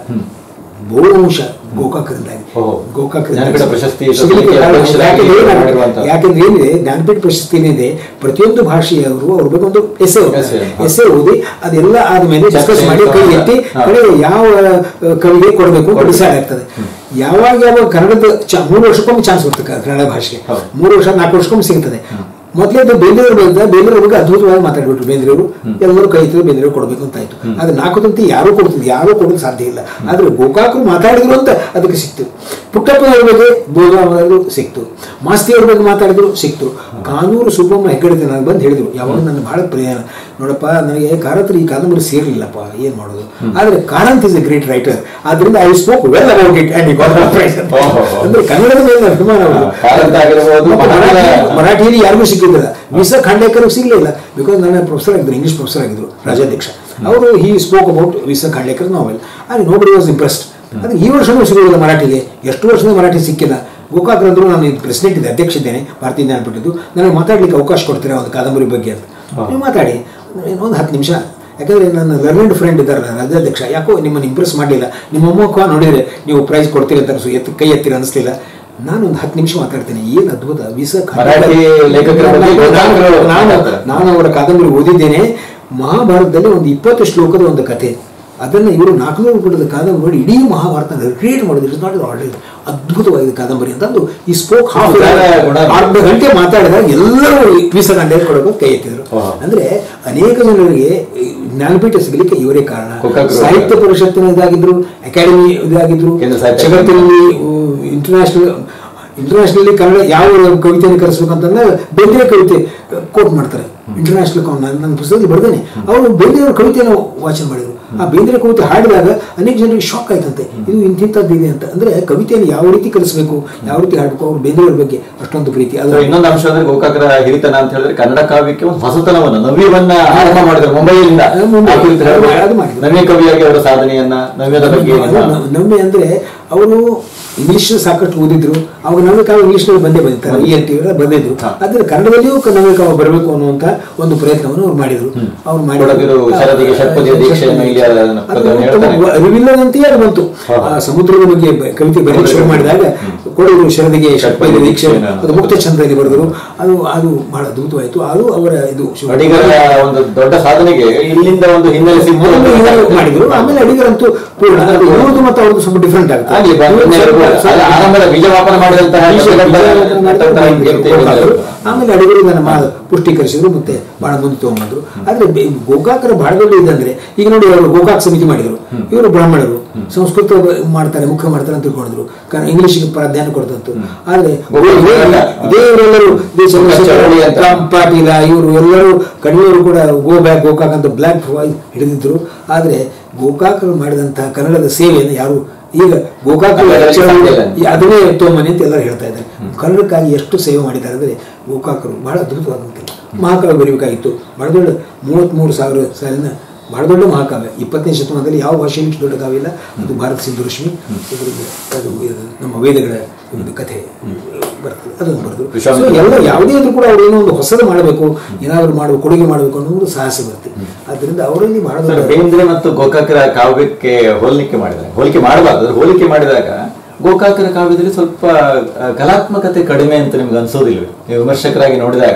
ಬಹುವಂಶ ಗೋಕಾಕರಿಂದಾಗಿ ಓಹೋ. ಗೋಕಾಕರಿಂದ ಜ್ಞಾನಪೀಠ ಪ್ರಶಸ್ತಿ ಸಿಗಲಿಕ್ಕೆ ಕಾರಣ ಅಧ್ಯಕ್ಷರಾಗಿ ಯಾಕೆಂದ್ರೆ ಮಾಡಿರುವಂತಹ. ಯಾಕೆಂದ್ರೆ ಏನಿದೆ ಜ್ಞಾನಪೀಠ ಪ್ರಶಸ್ತಿ ಏನಿದೆ ಪ್ರತಿಯೊಂದು ಭಾಷೆಯವರು ಅವ್ರ ಬಗ್ಗೆ ಒಂದು ಎಸೆ ಎಸೆ, ಹಾ. ಎಸೆ ಓದಿ ಅದೆಲ್ಲ ಆದ್ಮೇಲೆ ಡಿಸ್ಕಸ್ ಚರ್ಚೆ ಮಾಡಿ ಕೈ ಹಾ. ಎತ್ತಿ ಹಾ. ಕಡೆ ಯಾವ ಆ, ಕವಿಗೆ ಕೊಡಬೇಕು ಅಂತ ಡಿಸೈಡ್ ಆಗ್ತದೆ ಯಾವಾಗ ಯಾವಾಗ ಕನ್ನಡದ ಚ- ಮೂರು ವರ್ಷಕ್ಕೊಮ್ಮೆ ಚಾನ್ಸ್ ಬರ್ತದೆ ಕ- ಕನ್ನಡ ಭಾಷೆಗೆ ಹೌದು. ಮೂರು ವರ್ಷ ನಾಲ್ಕು ವರ್ಷಕ್ಕೊಮ್ಮೆ ಸಿಗ್ತದೆ ಮೊದಲೇದು ಬೇಂದ್ರೆಯವರು ಬಂದ ಬೇಂದ್ರೆಯವ್ರ ಬಗ್ಗೆ ಅದ್ಭುತವಾಗಿ ಮಾತಾಡ್ಬಿಟ್ರು ಬೇಂದ್ರೆಯವರು ಎಲ್ಲರೂ ಕೈ ಎತ್ತಿದ್ರು ಬೇಂದ್ರೆಯವ್ರು ಕೊಡಬೇಕು ಅಂತ ಆಯ್ತು ಆದ್ರೆ ನಾಲ್ಕು ತಂತಿ ಯಾರು ಕೊಡ್ತಿದ್ರು ಯಾರು ಕೊಡೋದು ಸಾಧ್ಯ ಇಲ್ಲ ಆದ್ರೆ ಗೋಕಾಕರು ಮಾತಾಡಿದ್ರು ಅಂತ ಅದಕ್ಕೆ ಸಿಕ್ತು ಪುಟ್ಟಪ್ಪನವ್ರ ಬಗ್ಗೆ ಬೋಧಾವರು ಸಿಕ್ತು ಮಾಸ್ತಿಯವ್ರ ಬಗ್ಗೆ ಮಾತಾಡಿದ್ರು ಸಿಕ್ತು ಕಾನೂರು ಸುಬ್ಬಮ್ಮ ಹೆಗ್ಗಡೆ ನನಗೆ ಬಂದು ಹೇಳಿದ್ರು ಯಾವಾಗ ನನ್ನ ಬಹಳ ಪ್ರಿಯ ನೋಡಪ್ಪ ನನಗೆ ಕಾರಂತರ ಈ ಕಾದಂಬರಿ ಸೇರ್ಲಿಲ್ಲಪ್ಪ ಏನ್ ಮಾಡೋದು ಆದ್ರೆ Karanth is a great writer ಆದ್ರಿಂದ I spoke well about it and prize ಓಹೋ. ಅಂದ್ರೆ ಕನ್ನಡದ ಮೇಲೆ ಅಭಿಮಾನ ಅವ್ರದ್ದು. ಕಾರಂತ ಆಗಿರ್ಬೋದು, ಮತ್ತೆ ಮಹಾರಾಜ- ಮರಾಠಿ- ಮರಾಠಿಯಲ್ಲಿ ಯಾರಿಗೂ ಸಿಕ್ಕಿದ್ದಿಲ್ಲ ವಿ ಸ ಖಂಡೇಕರ್ ಸಿಗ್ಲಿಲ್ಲ ಬಿಕಾಸ್ ನನ್ನ ಪ್ರೊಫೆಸರ್ ಆಗಿದ್ರು ಇಂಗ್ಲಿಷ್ ಪ್ರೊಫೆಸರ್ ಆಗಿದ್ರು ರಾಜ್ಯಾಧ್ಯಕ್ಷ ಅವರು ಹಿ ಸ್ಪೋಕ್ ಅಬೌಟ್ ವಿ ಸ ಖಂಡೇಕರ್ ನಾವೆಲ್ ಅಲ್ಲಿ ನೋಬಡಿ ವಾಸ್ ಇಂಪ್ರೆಸ್ಡ್ ಅದು ಈ ವರ್ಷನೂ ಸಿಗೋದಿಲ್ಲ ಮರಾಠಿಗೆ ಎಷ್ಟು ವರ್ಷದಿಂದ ಮರಾಠಿ ಸಿಕ್ಕಿಲ್ಲ ಗೋಕಾಕ್ರಂದ್ರು ನಾನು ಇದು ಪ್ರೆಸಿಡೆಂಟ್ ಇದೆ ಅಧ್ಯಕ್ಷ ಇದ್ದೇನೆ ಭಾರತೀಯ ಜ್ಞಾನಪೀಠದ್ದು ನನಗೆ ಮಾತಾಡ್ಲಿಕ್ಕೆ ಅವಕಾಶ ಕೊಡ್ತೀರಾ ಒಂದು ಕಾದಂಬರಿ ಬಗ್ಗೆ ಅಂತ ನೀವು ಮಾತಾಡಿ ಒಂದು ಹತ್ತು ನಿಮಿಷ ಯಾಕಂದ್ರೆ ನನ್ನ ಲರ್ನೆಡ್ ಫ್ರೆಂಡ್ ಇದ್ದಾರಲ್ಲ ರಾಜ್ಯಾಧ್ಯಕ್ಷ ಯಾಕೋ ನಿಮ್ಮನ್ನು ಇಂಪ್ರೆಸ್ ಮಾಡಲಿಲ್ಲ ನಿಮ್ಮ ಮೊಮ್ಮಕ್ಕ ನೋಡಿದ್ರೆ ನೀವು ಪ್ರೈಸ್ ಕೊಡ್ತೀರಿ ಅಂತ ಅನ್ಸು ಎತ್ತು ಕೈ ಎತ್ತಿರ ಅನಿಸ್ಲಿಲ್ಲ ನಾನು ಒಂದು ಹತ್ತು ನಿಮಿಷ ಮಾತಾಡ್ತೇನೆ ಏನು ಅದ್ಭುತ ವಿಸ ಮರಾಠಿ ಲೇಖಕರ ಬಗ್ಗೆ ಗೋಕಾಕರು ನಾನು ಮಾತಾಡ್ತಾರೆ. ನಾನು ಅವರ ಕಾದಂಬರಿ ಓದಿದ್ದೇನೆ ಮಹಾಭಾರತದಲ್ಲಿ ಒಂದು ಇಪ್ಪತ್ತು ಶ್ಲೋಕದ ಒಂದು ಕತೆ ಅದನ್ನು ಇವರು ನಾಲ್ಕುನೂರು ಪುಟದ ಕಾದಂಬರಿ ನೋಡಿ ಇಡೀ ಮಹಾಭಾರತ ಕ್ರಿಯೇಟ್ ಮಾಡಿದ್ರು ಇಟ್ಸ್ ನಾಟ್ ಆರ್ಡರ್ ಅದ್ಭುತವಾಗಿದೆ ಕಾದಂಬರಿ ಅಂತ ಅಂದು ಈ ಸ್ಪೋಕ್ ಹಾಫ್ ಉದಾರ ಗುಣ. ಅರ್ಧ ಗಂಟೆ ಮಾತಾಡಿದಾಗ ಎಲ್ಲರೂ ವಿಸ ಗಂಟೆ ಕೊಡಬೇಕು ಕೈ ಎತ್ತಿದ್ರು ಓಹೋ. ಅಂದ್ರೆ ಅನೇಕ ಜನರಿಗೆ ಈ ಜ್ಞಾನಪೀಠ ಸಿಗಲಿಕ್ಕೆ ಇವರೇ ಕಾರಣ ಗೋಕಾಕರು. ಸಾಹಿತ್ಯ ಪರಿಷತ್ತಿನ ಇದಾಗಿದ್ರು ಅಕಾಡೆಮಿ ಇದಾಗಿದ್ರು ಕೇಂದ್ರ ಸಾಹಿತ್ಯ ಜಗತ್ತಿನಲ್ಲಿ ಇಂಟರ್ನ್ಯಾಷನಲ್ ಇಂಟರ್ನ್ಯಾಷನಲಿ ಕನ್ನಡ ಯಾವ ಕವಿತೆಯನ್ನು ಕರೆಸ್ಬೇಕು ಅಂತಂದ್ರೆ ಬೇಂದ್ರೆ ಕವಿತೆ ಕೋಟ್ ಮಾಡ್ತಾರೆ ಇಂಟರ್ನ್ಯಾಷನಲ್ ನಾನು ನನ್ನ ಪುಸ್ತಕದಲ್ಲಿ ಬರ್ದೇನೆ ಅವರು ಬೇಂದ್ರೆಯವ್ರ ಕವಿತೆಯನ್ನು ವಾಚನ ಮಾಡಿದ್ರು ಆ ಬೇಂದ್ರೆ ಕವಿತೆ ಹಾಡಿದಾಗ ಅನೇಕ ಜನರಿಗೆ ಶಾಕ್ ಆಯ್ತಂತೆ ಇದು ಇಂತಿಂತದ್ದು ಇದೆ ಅಂತ ಅಂದ್ರೆ ಕವಿತೆಯನ್ನು ಯಾವ ರೀತಿ ಕಲಿಸಬೇಕು ಯಾವ ರೀತಿ ಹಾಡಬೇಕು ಅವ್ರು ಬೇಂದ್ರೆಯವ್ರ ಬಗ್ಗೆ ಅಷ್ಟೊಂದು ಪ್ರೀತಿ ಸೊ ಅದು ಇನ್ನೊಂದು ಅಂಶ ಅಂದ್ರೆ ಗೋಕಾಕರ ಹಿರಿತನ ಅಂತ ಹೇಳಿದ್ರೆ ಕನ್ನಡ ಕಾವ್ಯಕ್ಕೆ ಒಂದು ಹೊಸತನವನ್ನ ನವ್ಯವನ್ನ ಆರಂಭ ಮಾಡಿದ್ರು ಮುಂಬೈಯಿಂದ ಅದು ಮುಂಬೈ. ಆ ಕುರಿತು ಹೇಳ್ಬೋದು. ಅದು ಮಾಡಿದ್ರು. ನವ್ಯ ಕವಿಯಾಗಿ ಅವರ ಸಾಧನೆಯನ್ನ ನವ್ಯದ ಬಗ್ಗೆ ಅದು ನ- ನಮ್ಮೆ ಅಂದ್ರೆ ಅವರು ಇಂಗ್ಲಿಷ್ ಸಾಕಷ್ಟು ಓದಿದ್ರು ಅವಾಗ ನಮಗೆ ಕಾವು ಇಂಗ್ಲಿಷ್ನಲ್ಲಿ ಬಂದೇ ಬಂದಿರ್ತಾರೆ ಈ ಎಲ್ ಟಿ ಬಂದಿದ್ರು ಹಾ. ಆದ್ರೆ ಕನ್ನಡದಲ್ಲಿಯೂ ಕ- ನಮಗೆ ಕಾವು ಬರಬೇಕು ಅನ್ನುವಂತ ಒಂದು ಪ್ರಯತ್ನವನ್ನು ಅವ್ರು ಮಾಡಿದ್ರು ಅವ್ರು ಕೊಡಗಿರು ಶರದಿಗೆ ಷಟ್ಪದಿಯ ದೀಕ್ಷೆಯನ್ನು ಇಲ್ಲಿ ಅದನ್ನ ಅದನ್ನ ಹೇಳ್ತಾರೆ. ಅರಿವಿಲ್ಲದಂತೆಯೇ ಅದು ಬಂತು ಹಾ. ಆ ಸಮುದ್ರದ ಬಗ್ಗೆ ಬ- ಕವಿತೆ ಬರೆಯಕ್ಕೆ ಶುರು ಮಾಡಿದಾಗ ಕೊಡಗಿರು ಶರದಿಗೆ ಷಟ್ಪದಿಯ ದೀಕ್ಷೆ ಅದು ಮುಕ್ತ ಚಂದ್ರದಲ್ಲಿ ಬರೆದರು ಅದು ಅದು ಬಹಳ ಅದ್ಭುತವಾಯಿತು ಅದು ಅವರ ಇದು ಶುರು. ಅಡಿಗರ ಒಂದು ದೊಡ್ಡ ಸಾಧನೆಗೆ ಇಲ್ಲಿಂದ ಒಂದು ಹಿನ್ನೆಲೆ ಸಿಗ್ತು ಅಂತ ಮೊದಲು ಇವರು ಮಾಡಿದ್ರು ಆಮೇಲೆ ಅಡಿಗರಂತೂ ಪೂರ್ಣ ಅದು ಇವ್ರದ್ದು ಮತ್ತು ಅವ್ರದ್ದು ಸ್ವಲ್ಪ ಡಿಫ್ರೆಂಟ್ ಆಗುತ್ತೆ ಆಗ್ಲಿ, ಬ- ಇವ್ರು ಸ್ವಲ್ಪ- ಅಲ್ಲ, ಆರಂಭದ ಬೀಜವಾಪನ ಮಾಡಿದಂತಹ ಬೀಜ- ದೊಡ್ಡ ಬೀಜವಾಪನ ಮಾಡಿ ದೊಡ್ಡ ವ್ಯಕ್ತಿ ಇವರು. ಆಮೇಲೆ ಅಡಿಗರು ನಮ್ಮ ಪುಷ್ಟೀಕರಿಸಿದ್ರು ಮತ್ತೆ ಬಹಳ ಮುಂದೆ ತಗೊಂಡ್ಬಂದ್ರು ಆದ್ರೆ ಬೆ- ಗೋಕಾಕರ ಬಹಳ ದೊಡ್ಡ ಇದಂದ್ರೆ ಈಗ ನೋಡಿ ಅವರು ಗೋಕಾಕ್ ಸಮಿತಿ ಮಾಡಿದ್ರು ಇವರು ಬ್ರಾಹ್ಮಣರು ಸಂಸ್ಕೃತ ಬ- ಮಾಡ್ತಾರೆ ಮುಖ್ಯ ಮಾಡ್ತಾರೆ ಅಂತ ತಿಳ್ಕೊಂಡಿದ್ರು ಕಾರಣ ಇಂಗ್ಲಿಷ್ಗೆ ಪ್ರಾಧಾನ್ಯ ಕೊಡ್ತಂತು ಆದ್ರೆ ಗೋಕಾಕ್ ಇದೇ- ಅಲ್ಲ. ಇದೇ ಇವರೆಲ್ಲರೂ ಇದೇ ಚಂದ್ರಶೇಖರ, ಚಳವಳಿ ಅಂತ. ರಾಮ್ ಪಾಟೀಲ ಇವರು ಎಲ್ಲರೂ ಕಣಿವೆಯವರು ಕೂಡ ಗೋ ಬ್ಯಾಕ್ ಗೋಕಾಕ್ ಅಂತ ಬ್ಲ್ಯಾಕ್ ಹಿಡಿದಿದ್ರು ಆದ್ರೆ ಗೋಕಾಕರು ಮಾಡಿದಂತಹ ಕನ್ನಡದ ಸೇವೆಯನ್ನು ಯಾರು ಈಗ ಗೋಕಾಕ ಅದರಲ್ಲಿ ಸಾಧ್ಯ ಇಲ್ಲ. ಅದನ್ನೇ ತೋಮನೆ ಅಂತ ಎಲ್ಲರೂ ಹೇಳ್ತಾ ಇದ್ದಾರೆ ಕನ್ನಡಕ್ಕಾಗಿ ಎಷ್ಟು ಸೇವೆ ಮಾಡಿದ್ದಾರೆ ಅಂದರೆ ಗೋಕಾಕರು ಬಹಳ ಅದ್ಭುತವಾದಂತೆ ಮಹಾಕಾವ್ಯ ಬರೀಬೇಕಾಗಿತ್ತು ಬಹಳ ದೊಡ್ಡ ಮೂವತ್ತ್ಮೂರು ಸಾವಿರ ಸಾಲಿನ ಬಹಳ ದೊಡ್ಡ ಮಹಾಕಾವ್ಯ ಇಪ್ಪತ್ತನೇ ಶತಮಾನದಲ್ಲಿ ಯಾವ ಭಾಷೆಯಲ್ಲಿ ಇಷ್ಟು ದೊಡ್ಡ ಕಾವ್ಯ ಇಲ್ಲ ಅದು ಭಾರತ ಸಿಂಧು ರಶ್ಮಿ ಇದ್ರದ್ದು ಅದು ಇದು ನಮ್ಮ ವೇದಗಳ ಒಂದು ಕಥೆ ಬರ್ತದೆ ಅದನ್ನು ಬರೆದು ವಿಶ್ವಾಮಿತ್ರ. So ಎಲ್ಲ ಯಾವುದೇ ಇದ್ರೂ ಕೂಡ ಅವ್ರು ಏನೋ ಒಂದು ಹೊಸದು ಮಾಡಬೇಕು ಏನಾದರೂ ಮಾಡಬೇಕು ಕೊಡುಗೆ ಮಾಡಬೇಕು ಅನ್ನೋ ಒಂದು ಸಾಹಸ ಬರುತ್ತೆ ಆದ್ದರಿಂದ ಅವರಲ್ಲಿ ಬಹಳ ಸರ್, ದೊಡ್ಡ ಬೇಂದ್ರೆ ಮತ್ತು ಗೋಕಾಕರ ಕಾವ್ಯಕ್ಕೆ ಹೋಲಿಕೆ ಮಾಡಿದ್ದಾರೆ ಹೋಲಿಕೆ ಮಾಡಬಾರ್ದು ಆದ್ರೆ ಹೋಲಿಕೆ ಮಾಡಿದಾಗ ಗೋಕಾಕರ ಕಾವ್ಯದಲ್ಲಿ ಸ್ವಲ್ಪ ಆ, ಕಲಾತ್ಮಕತೆ ಕಡಿಮೆ ಅಂತ ನಿಮ್ಗೆ ಅನ್ಸೋದಿಲ್ವೇ ನೀವು ವಿಮರ್ಶಕರಾಗಿ ನೋಡಿದಾಗ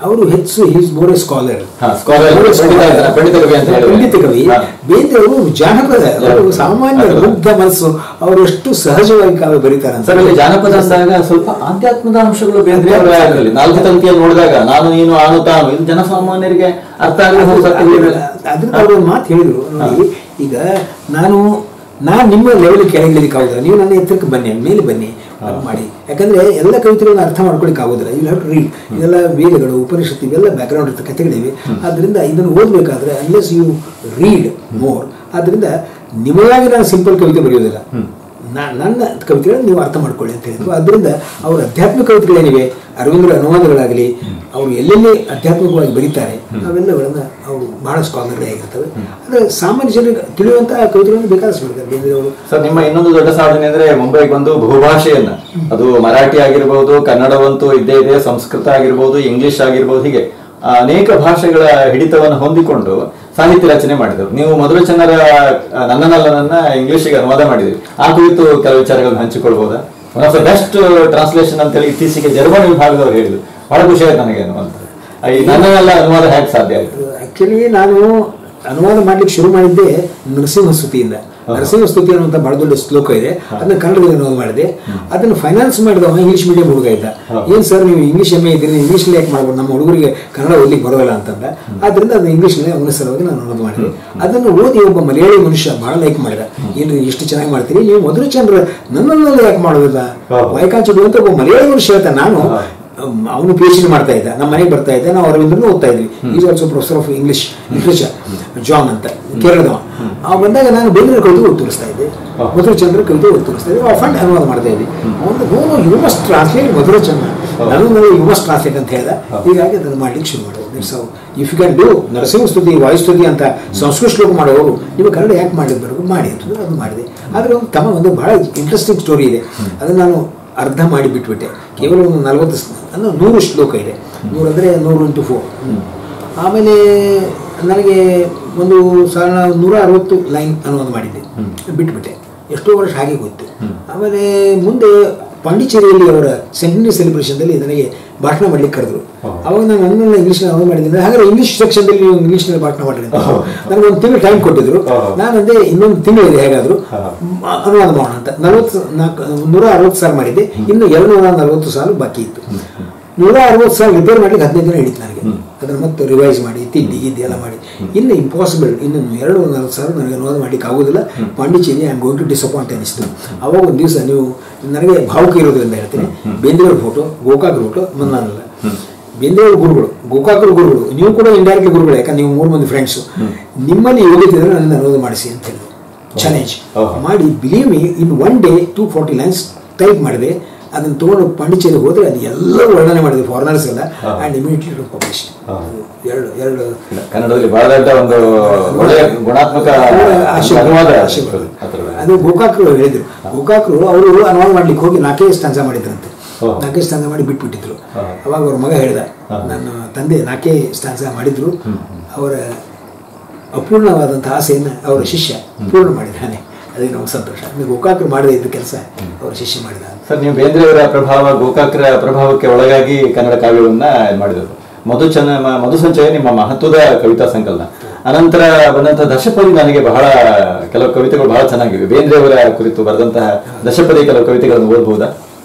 ಅವರು ಹೆಚ್ಚು ಈಸ್ ಮೋರ್ ಎ ಸ್ಕಾಲರ್ ಹಾ, scholar, ಪಂಡಿತ- ಪಂಡಿತ ಕವಿ ಅಂತ ಹೇಳಿದ್ರೆ. ಪಂಡಿತ ಕವಿ ಹಾ. ಬೇಂದ್ರೆ ಅವರು ಜಾನಪದ ಅವರು ಜಾನಪದ. ಸಾಮಾನ್ಯ ಹೌದು. ಮುಗ್ಧ ಮನಸ್ಸು ಅವರು ಎಷ್ಟು ಸಹಜವಾಗಿ ಕಾವ್ಯ ಬರೀತಾರೆ ಅಂತ ಸರ್ ಅಲ್ಲಿ ಜಾನಪದ ಅಂದಾಗ ಸ್ವಲ್ಪ ಆಧ್ಯಾತ್ಮದ ಅಂಶಗಳು ಬೇರೆ ಅವರ ಅದರಲ್ಲಿ ನಾಲ್ಕು ತಂತಿಯಲ್ಲಿ ನೋಡಿದಾಗ ನಾನು ನೀನು ಆನು ತಾನು ಇದು ಜನಸಾಮಾನ್ಯರಿಗೆ ಅರ್ಥ ಆಗಲಿ ಅದ್ರಿಂದ ಅವರು ಒಂದು ಮಾತು ಹೇಳಿದ್ರು ನೋಡಿ ಈಗ ನಾನು ನಾನು ನಿಮ್ಮ ಲೆವೆಲ್ ಕೆಳಗಿಳಿಲಿಕ್ಕೆ ಆಗುದಿಲ್ಲ ನೀವು ನನ್ನ ಎತ್ತರಕ್ಕೆ ಬನ್ನಿ ಮೇಲೆ ಬನ್ನಿ ಅದು ಮಾಡಿ ಯಾಕಂದ್ರೆ ಎಲ್ಲ ಕವಿತೆಗಳನ್ನ ಅರ್ಥ ಮಾಡ್ಕೊಳಿಕ್ಕೆ ಆಗೋದಿಲ್ಲ ಯು ಹ್ಯಾವ್ ಟು ರೀಡ್ ಇದೆಲ್ಲ ವೇದಗಳು ಉಪನಿಷತ್ತು ಇವೆಲ್ಲ ಬ್ಯಾಕ್ಗ್ರೌಂಡ್ ಇರ್ತದೆ ಕಥೆಗಳಿವೆ ಆದ್ರಿಂದ ಇದನ್ನು ಓದಬೇಕಾದ್ರೆ ಅನ್ಲೆಸ್ ಯು ರೀಡ್ ಮೋರ್ ಆದ್ರಿಂದ ನಿಮಗಾಗಿ ನಾನು ಸಿಂಪಲ್ ಕವಿತೆ ಬರೆಯೋದಿಲ್ಲ ನಾ- ನನ್ನ ಕವಿತೆಗಳನ್ನು ನೀವು ಅರ್ಥ ಮಾಡ್ಕೊಳ್ಳಿ ಅಂತ ಹೇಳಿದ್ರು ಅದರಿಂದ ಅವರ ಅಧ್ಯಾತ್ಮಿಕ ಕವಿತೆಗಳೇನಿವೆ ಅರವಿಂದರ ಅನುವಾದಗಳಾಗಲಿ ಅವರು ಎಲ್ಲೆಲ್ಲಿ ಆಧ್ಯಾತ್ಮಿಕವಾಗಿ ಬರೀತಾರೆ ಅವೆಲ್ಲಗಳನ್ನು ಅವರು ಬಹಳ ಸ್ಕಾಲರ್ಲಿ ಆಗಿರ್ತವೆ ಆದರೆ ಸಾಮಾನ್ಯ ಜನರಿಗೆ ತಿಳಿಯುವಂತಹ ಕವಿತೆಗಳನ್ನು ಬೇಕಾದಷ್ಟು ಬರೀತಾರೆ ಬೇಂದ್ರೆ ಅವರು ಸರ್ ನಿಮ್ಮ ಇನ್ನೊಂದು ದೊಡ್ಡ ಸಾಧನೆ ಅಂದ್ರೆ ಮುಂಬೈಗೆ ಬಂದು ಬಹುಭಾಷೆಯನ್ನ ಅದು ಮರಾಠಿ ಆಗಿರ್ಬೋದು ಕನ್ನಡವಂತೂ ಇದ್ದೇ ಇದೆ ಸಂಸ್ಕೃತ ಆಗಿರ್ಬೋದು ಇಂಗ್ಲಿಷ್ ಆಗಿರ್ಬೋದು ಹೀಗೆ ಆ, ಅನೇಕ ಭಾಷೆಗಳ ಹಿಡಿತವನ್ನು ಹೊಂದಿಕೊಂಡು ಸಾಹಿತ್ಯ ರಚನೆ ಮಾಡಿದರು ನೀವು ಮೊದಲು ಚೆನ್ನರ ಆ, ನನ್ನನಲ್ಲನನ್ನ ಇಂಗ್ಲಿಷಿಗೆ ಅನುವಾದ ಮಾಡಿದ್ರಿ ಆ ಕುರಿತು ಕೆಲವು ವಿಚಾರಗಳನ್ನು ಹಂಚಿಕೊಳ್ಬಹುದಾ one of the best translation ಅಂತೇಳಿ ಇತ್ತೀಚೆಗೆ ಜರ್ಮನ್ ವಿಭಾಗದವರು ಹೇಳಿದ್ರು ಬಹಳ ಖುಷಿ ಆಯ್ತು ನನಗೆ ಅನ್ನುವಂಥ ಈ ನನ್ನನ್ನೆಲ್ಲ ಅನುವಾದ ಹೇಗೆ ಸಾಧ್ಯ ಆಯ್ತು ಆಕ್ಚುಲಿ ನಾನು ಅನುವಾದ ಮಾಡ್ಲಿಕ್ಕೆ ಶುರು ಮಾಡಿದ್ದೆ ನರಸಿಂಹ ಸ್ತುತಿಯಿಂದ ನರಸಿಂಹ ಸ್ತುತಿ ಅನ್ನುವಂಥ ಬಹಳ ದೊಡ್ಡ ಶ್ಲೋಕ ಇದೆ ಅದನ್ನ ಕನ್ನಡದಲ್ಲಿ ಅನುವಾದ ಮಾಡಿದೆ ಅದನ್ನು ಫೈನಾನ್ಸ್ ಮಾಡಿದವ ಇಂಗ್ಲಿಷ್ ಮೀಡಿಯಂ ಹುಡುಗ ಇದ್ದ ಏನ್ ಸರ್ ನೀವು ಇಂಗ್ಲಿಷ್ ಎಮ್ ಎ ಇದ್ದೀರಿ ಇಂಗ್ಲಿಷ್ ಯಾಕೆ ಮಾಡ್ಬೋದು ನಮ್ಮ ಹುಡುಗರಿಗೆ ಕನ್ನಡ ಓದ್ಲಿಕ್ಕೆ ಬರೋಲ್ಲ ಅಂತಂದ ಆದ್ರಿಂದ ಅದನ್ನ ಇಂಗ್ಲಿಷ್ನಲ್ಲಿ ಅವನ ಸಲುವಾಗಿ ನಾನು ಅನುವಾದ ಮಾಡಿದೆ ಅದನ್ನು ಓದಿ ಒಬ್ಬ ಮಲಯಾಳಿ ಮನುಷ್ಯ ಬಹಳ ಲೈಕ್ ಮಾಡಿದ ಏನ್ರಿ ಇಷ್ಟು ಚೆನ್ನಾಗಿ ಮಾಡ್ತೀರಿ ನೀವು ಮೊದಲು ಚಂದ್ರ ನನ್ನನ್ನೆಲ್ಲ ಯಾಕೆ ಮಾಡೋದಿಲ್ಲ ಹೌದು. ವೈಕಾಂಚ ಅಂತ ಒಬ್ಬ ಮಲಯಾಳಿ ಮನುಷ್ಯ ಹೇಳ್ತಾನೆ ನಾನು ಅವನು ಪಿ ಎಚ್ ಡಿ ಮಾಡ್ತಾ ಇದ್ದ ನಮ್ಮ ಮನೆಗೆ ಬರ್ತಾ ಇದ್ದ ನಾವು ಅರವಿಂದ್ರನ್ನು ಓದ್ತಾ ಇದ್ವಿ is also professor of English literature John ಅಂತ ಕೇರಳದವ ಅವ ಬಂದಾಗ ನಾನು ಬೇಂದ್ರೆ ಕವಿತೆ ಓದಿ ತೋರಿಸ್ತಾ ಇದ್ದೆ ಹಾ. ಮಧುರಚಂದ್ರ ಕವಿತೆ ಓದಿ ತೋರಿಸ್ತಾ ಇದ್ದೆ ಆಫಂಡ್ ಅನುವಾದ ಮಾಡ್ತಾ ಇದ್ವಿ ಅವನು no you must translate Madhurachandra ನಾನು ಯು ಮಸ್ಟ್ ಟ್ರಾನ್ಸ್ಲೇಟ್ ಅಂತ ಹೇಳ್ದ ಹೀಗಾಗಿ ಅದನ್ನು ಮಾಡ್ಲಿಕ್ಕೆ ಶುರು ಮಾಡೋದು that's how if you can do Narasimha Stuti Vayustuti ಅಂತ ಸಂಸ್ಕೃತ ಶ್ಲೋಕ ಮಾಡೋರು ನೀವು ಕನ್ನಡ ಯಾಕೆ ಮಾಡಿದ್ ಬರೋದು ಮಾಡಿ ಅಂತಂದ್ರೆ ಅದು ಮಾಡಿದೆ ಆದರೆ ಒಂದು ತಮ್ಮ ಒಂದು ಬಹಳ ಇಂಟ್ರೆಸ್ಟಿಂಗ್ ಸ್ಟೋರಿ ಇದೆ ಅದನ್ನು ನಾನು ಅರ್ಧ ಮಾಡಿ ಬಿಟ್ಬಿಟ್ಟೆ ಕೇವಲ ಒಂದು ನಲವತ್ತು ಅಂದರೆ ನೂರು ಶ್ಲೋಕ ಇದೆ ನೂರು ಅಂದರೆ ನೂರು ಇಂಟು ಫೋರ್ ಆಮೇಲೆ ನನಗೆ ಒಂದು ಸಾಧಾರಣ ನೂರ ಅರವತ್ತು ಲೈನ್ ಅನುವಾದ ಮಾಡಿದ್ದೆ ಬಿಟ್ಬಿಟ್ಟೆ ಎಷ್ಟೋ ವರ್ಷ ಹಾಗೆ ಗೊತ್ತು ಆಮೇಲೆ ಮುಂದೆ ಪಾಂಡಿಚೇರಿಯಲ್ಲಿ ಅವರ ಸೆಂಟನರಿ ಸೆಲೆಬ್ರೇಷನ್ದಲ್ಲಿ ನನಗೆ ಭಾಷಣ ಮಾಡ್ಲಿಕ್ಕೆ ಕರೆದ್ರು ಅವಾಗ ನಾನು ನನ್ನೆಲ್ಲ ಇಂಗ್ಲೀಷ್ ಅನುವಾದ ಮಾಡಿದ್ದೆ ಹಾಗಾದ್ರೆ ಇಂಗ್ಲೀಷ್ ಸೆಕ್ಷನ್ದಲ್ಲಿ ನೀವು ಇಂಗ್ಲೀಷ್ನಲ್ಲಿ ಭಾಷಣ ಮಾಡಿರಿ ಅಂತ ನನಗೆ ಒಂದು ತಿಂಗಳು ಟೈಮ್ ಕೊಟ್ಟಿದ್ರು ನಾನು ಅಂದೆ ಇನ್ನೊಂದು ತಿಂಗಳಿದೆ ಹೇಗಾದರೂ ಮ- ಅನುವಾದ ಮಾಡೋಣ ಅಂತ ನಲವತ್ತು ನಾಲ್ಕು ನೂರ ಅರವತ್ತು ಸಾಲ ಮಾಡಿದ್ದೆ ಇನ್ನು ಎರಡು ನೂರ ನಲವತ್ತು ಸಾಲು ಬಾಕಿ ಇತ್ತು ನೂರ ಅರವತ್ತು ಸಾಲ ರಿಪೇರ್ ಮಾಡ್ಲಿಕ್ಕೆ ಹದಿನೈದು ದಿನ ಹಿಡಿತು ನನಗೆ ಅದನ್ನು ಮತ್ತೆ ರಿವೈಸ್ ಮಾಡಿ ತಿಂಡಿ ಗಿದ್ದಿ ಎಲ್ಲ ಮಾಡಿ ಇನ್ನು ಇಂಪಾಸಿಬಲ್ ಇನ್ನು ಎರಡು ನೂರ ನಲವತ್ತು ಸಾವಿರ ನನಗೆ ಅನುವಾದ ಮಾಡ್ಲಿಕ್ಕೆ ಆಗೋದಿಲ್ಲ Pondicherry I am going to disappoint ಅನಿಸ್ತು ಅವಾಗ ಒಂದು ದಿವಸ ನೀವು ನನಗೆ ಭಾವುಕ ಇರೋದ್ರಿಂದ ಹೇಳ್ತೀನಿ ಬೇಂದ್ರೆಯವ್ರ ಫೋಟೋ ಗೋಕಾಕ್ ಫೋಟೋ ಮನ್ನಾನಲ್ಲ ಬೇಂದ್ರೆಯವ್ರ ಗುರುಗಳು ಗೋಕಾಕರ ಗುರುಗಳು ನೀವು ಕೂಡ ಇಂಡೈರೆಕ್ಟ್ಲಿ ಗುರುಗಳು ಯಾಕಂದ್ರೆ ನೀವು ಮೂರು ಮಂದಿ ಫ್ರೆಂಡ್ಸು ನಿಮ್ಮಲ್ಲಿ ಯೋಗ್ಯತೆ ಇದ್ರೆ ನನ್ನ ಅನುವಾದ ಮಾಡಿಸಿ ಅಂತ ಹೇಳಿದ್ರು ಚಾಲೆಂಜ್ ಓಹೋ. ಮಾಡಿ believe me in one day two forty lines type ಮಾಡಿದೆ ಅದನ್ನು ತೊಗೊಂಡು ಪಾಂಡಿಚೇರಿ ಹೋದ್ರೆ ಅದು ಎಲ್ಲ ವರ್ಣನೆ ಮಾಡಿದೆ ಫಾರಿನರ್ಸ್ ಎಲ್ಲ ಹಾ. ಆ್ಯಂಡ್ ಇಮಿಡಿಯೇಟ್ಲಿ ಪಬ್ಲಿಷ್ ಹಾ. ಎರಡು ಎರಡು ಇಲ್ಲ, ಕನ್ನಡದಲ್ಲಿ ಬಹಳ ದೊಡ್ಡ ಒಂದು ಒಳ್ಳೆಯ ಗುಣಾತ್ಮಕ ಆಶೀರ್ವಾದ. ಅನುವಾದ ಆಶೀರ್ವಾದ. ಅದರಲ್ಲಿ. ಅದು ಗೋಕಾಕ್ರು ಹೇಳಿದ್ರು ಗೋಕಾಕ್ರು ಅವರು ಅನುವಾದ ಮಾಡ್ಲಿಕ್ಕೆ ಹೋಗಿ ನಾಲ್ಕೇ ಸ್ಟಾನ್ಸ ಮಾಡಿದ್ರಂತೆ ಓ. ನಾಲ್ಕೇ ಸ್ಟಾನ್ಸ ಮಾಡಿ ಬಿಟ್ಬಿಟ್ಟಿದ್ರು ಹಾ. ಅವಾಗ ಅವ್ರ ಮಗ ಹೇಳ್ದ ಹಾ. ನನ್ನ ತಂದೆ ನಾಲ್ಕೇ ಸ್ಟಾನ್ಸ ಮಾಡಿದ್ರು ಅವರ ಅಪೂರ್ಣವಾದಂಥ ಆಸೆಯನ್ನು ಅವರ ಶಿಷ್ಯ ಪೂರ್ಣ ಮಾಡಿದ್ದಾನೆ ಅದೇ ನಮ್ಗೆ ಸಂತೋಷ ಅಂದ್ರೆ ಗೋಕಾಕ್ರು ಮಾಡದೇ ಇದ್ದ ಕೆಲಸ ಅವರ ಶಿಷ್ಯ ಮಾಡಿದ ಸರ್ ನೀವು ಬೇಂದ್ರೆಯವರ ಪ್ರಭಾವ ಗೋಕಾಕ್ರ ಪ್ರಭಾವಕ್ಕೆ ಒಳಗಾಗಿ ಕನ್ನಡ ಕಾವ್ಯವನ್ನ ಇದ್ ಮಾಡಿದರು ಮಧು ಚನ್ನ ಮ- ಮಧು ಸಂಚಯ ನಿಮ್ಮ ಮಹತ್ವದ ಕವಿತಾ ಸಂಕಲನ ಅನಂತರ ಬಂದಂತಹ ದಶಪದಿ ನನಗೆ ಬಹಳ ಕೆಲವು ಕವಿತೆಗಳು ಬಹಳ ಚೆನ್ನಾಗಿವೆ ಬೇಂದ್ರೆಯವರ ಕುರಿತು ಬರೆದಂತಹ ದಶಪದಿ ಕೆಲವು ಕವಿತೆಗಳನ್ನು ಓದಬಹುದಾ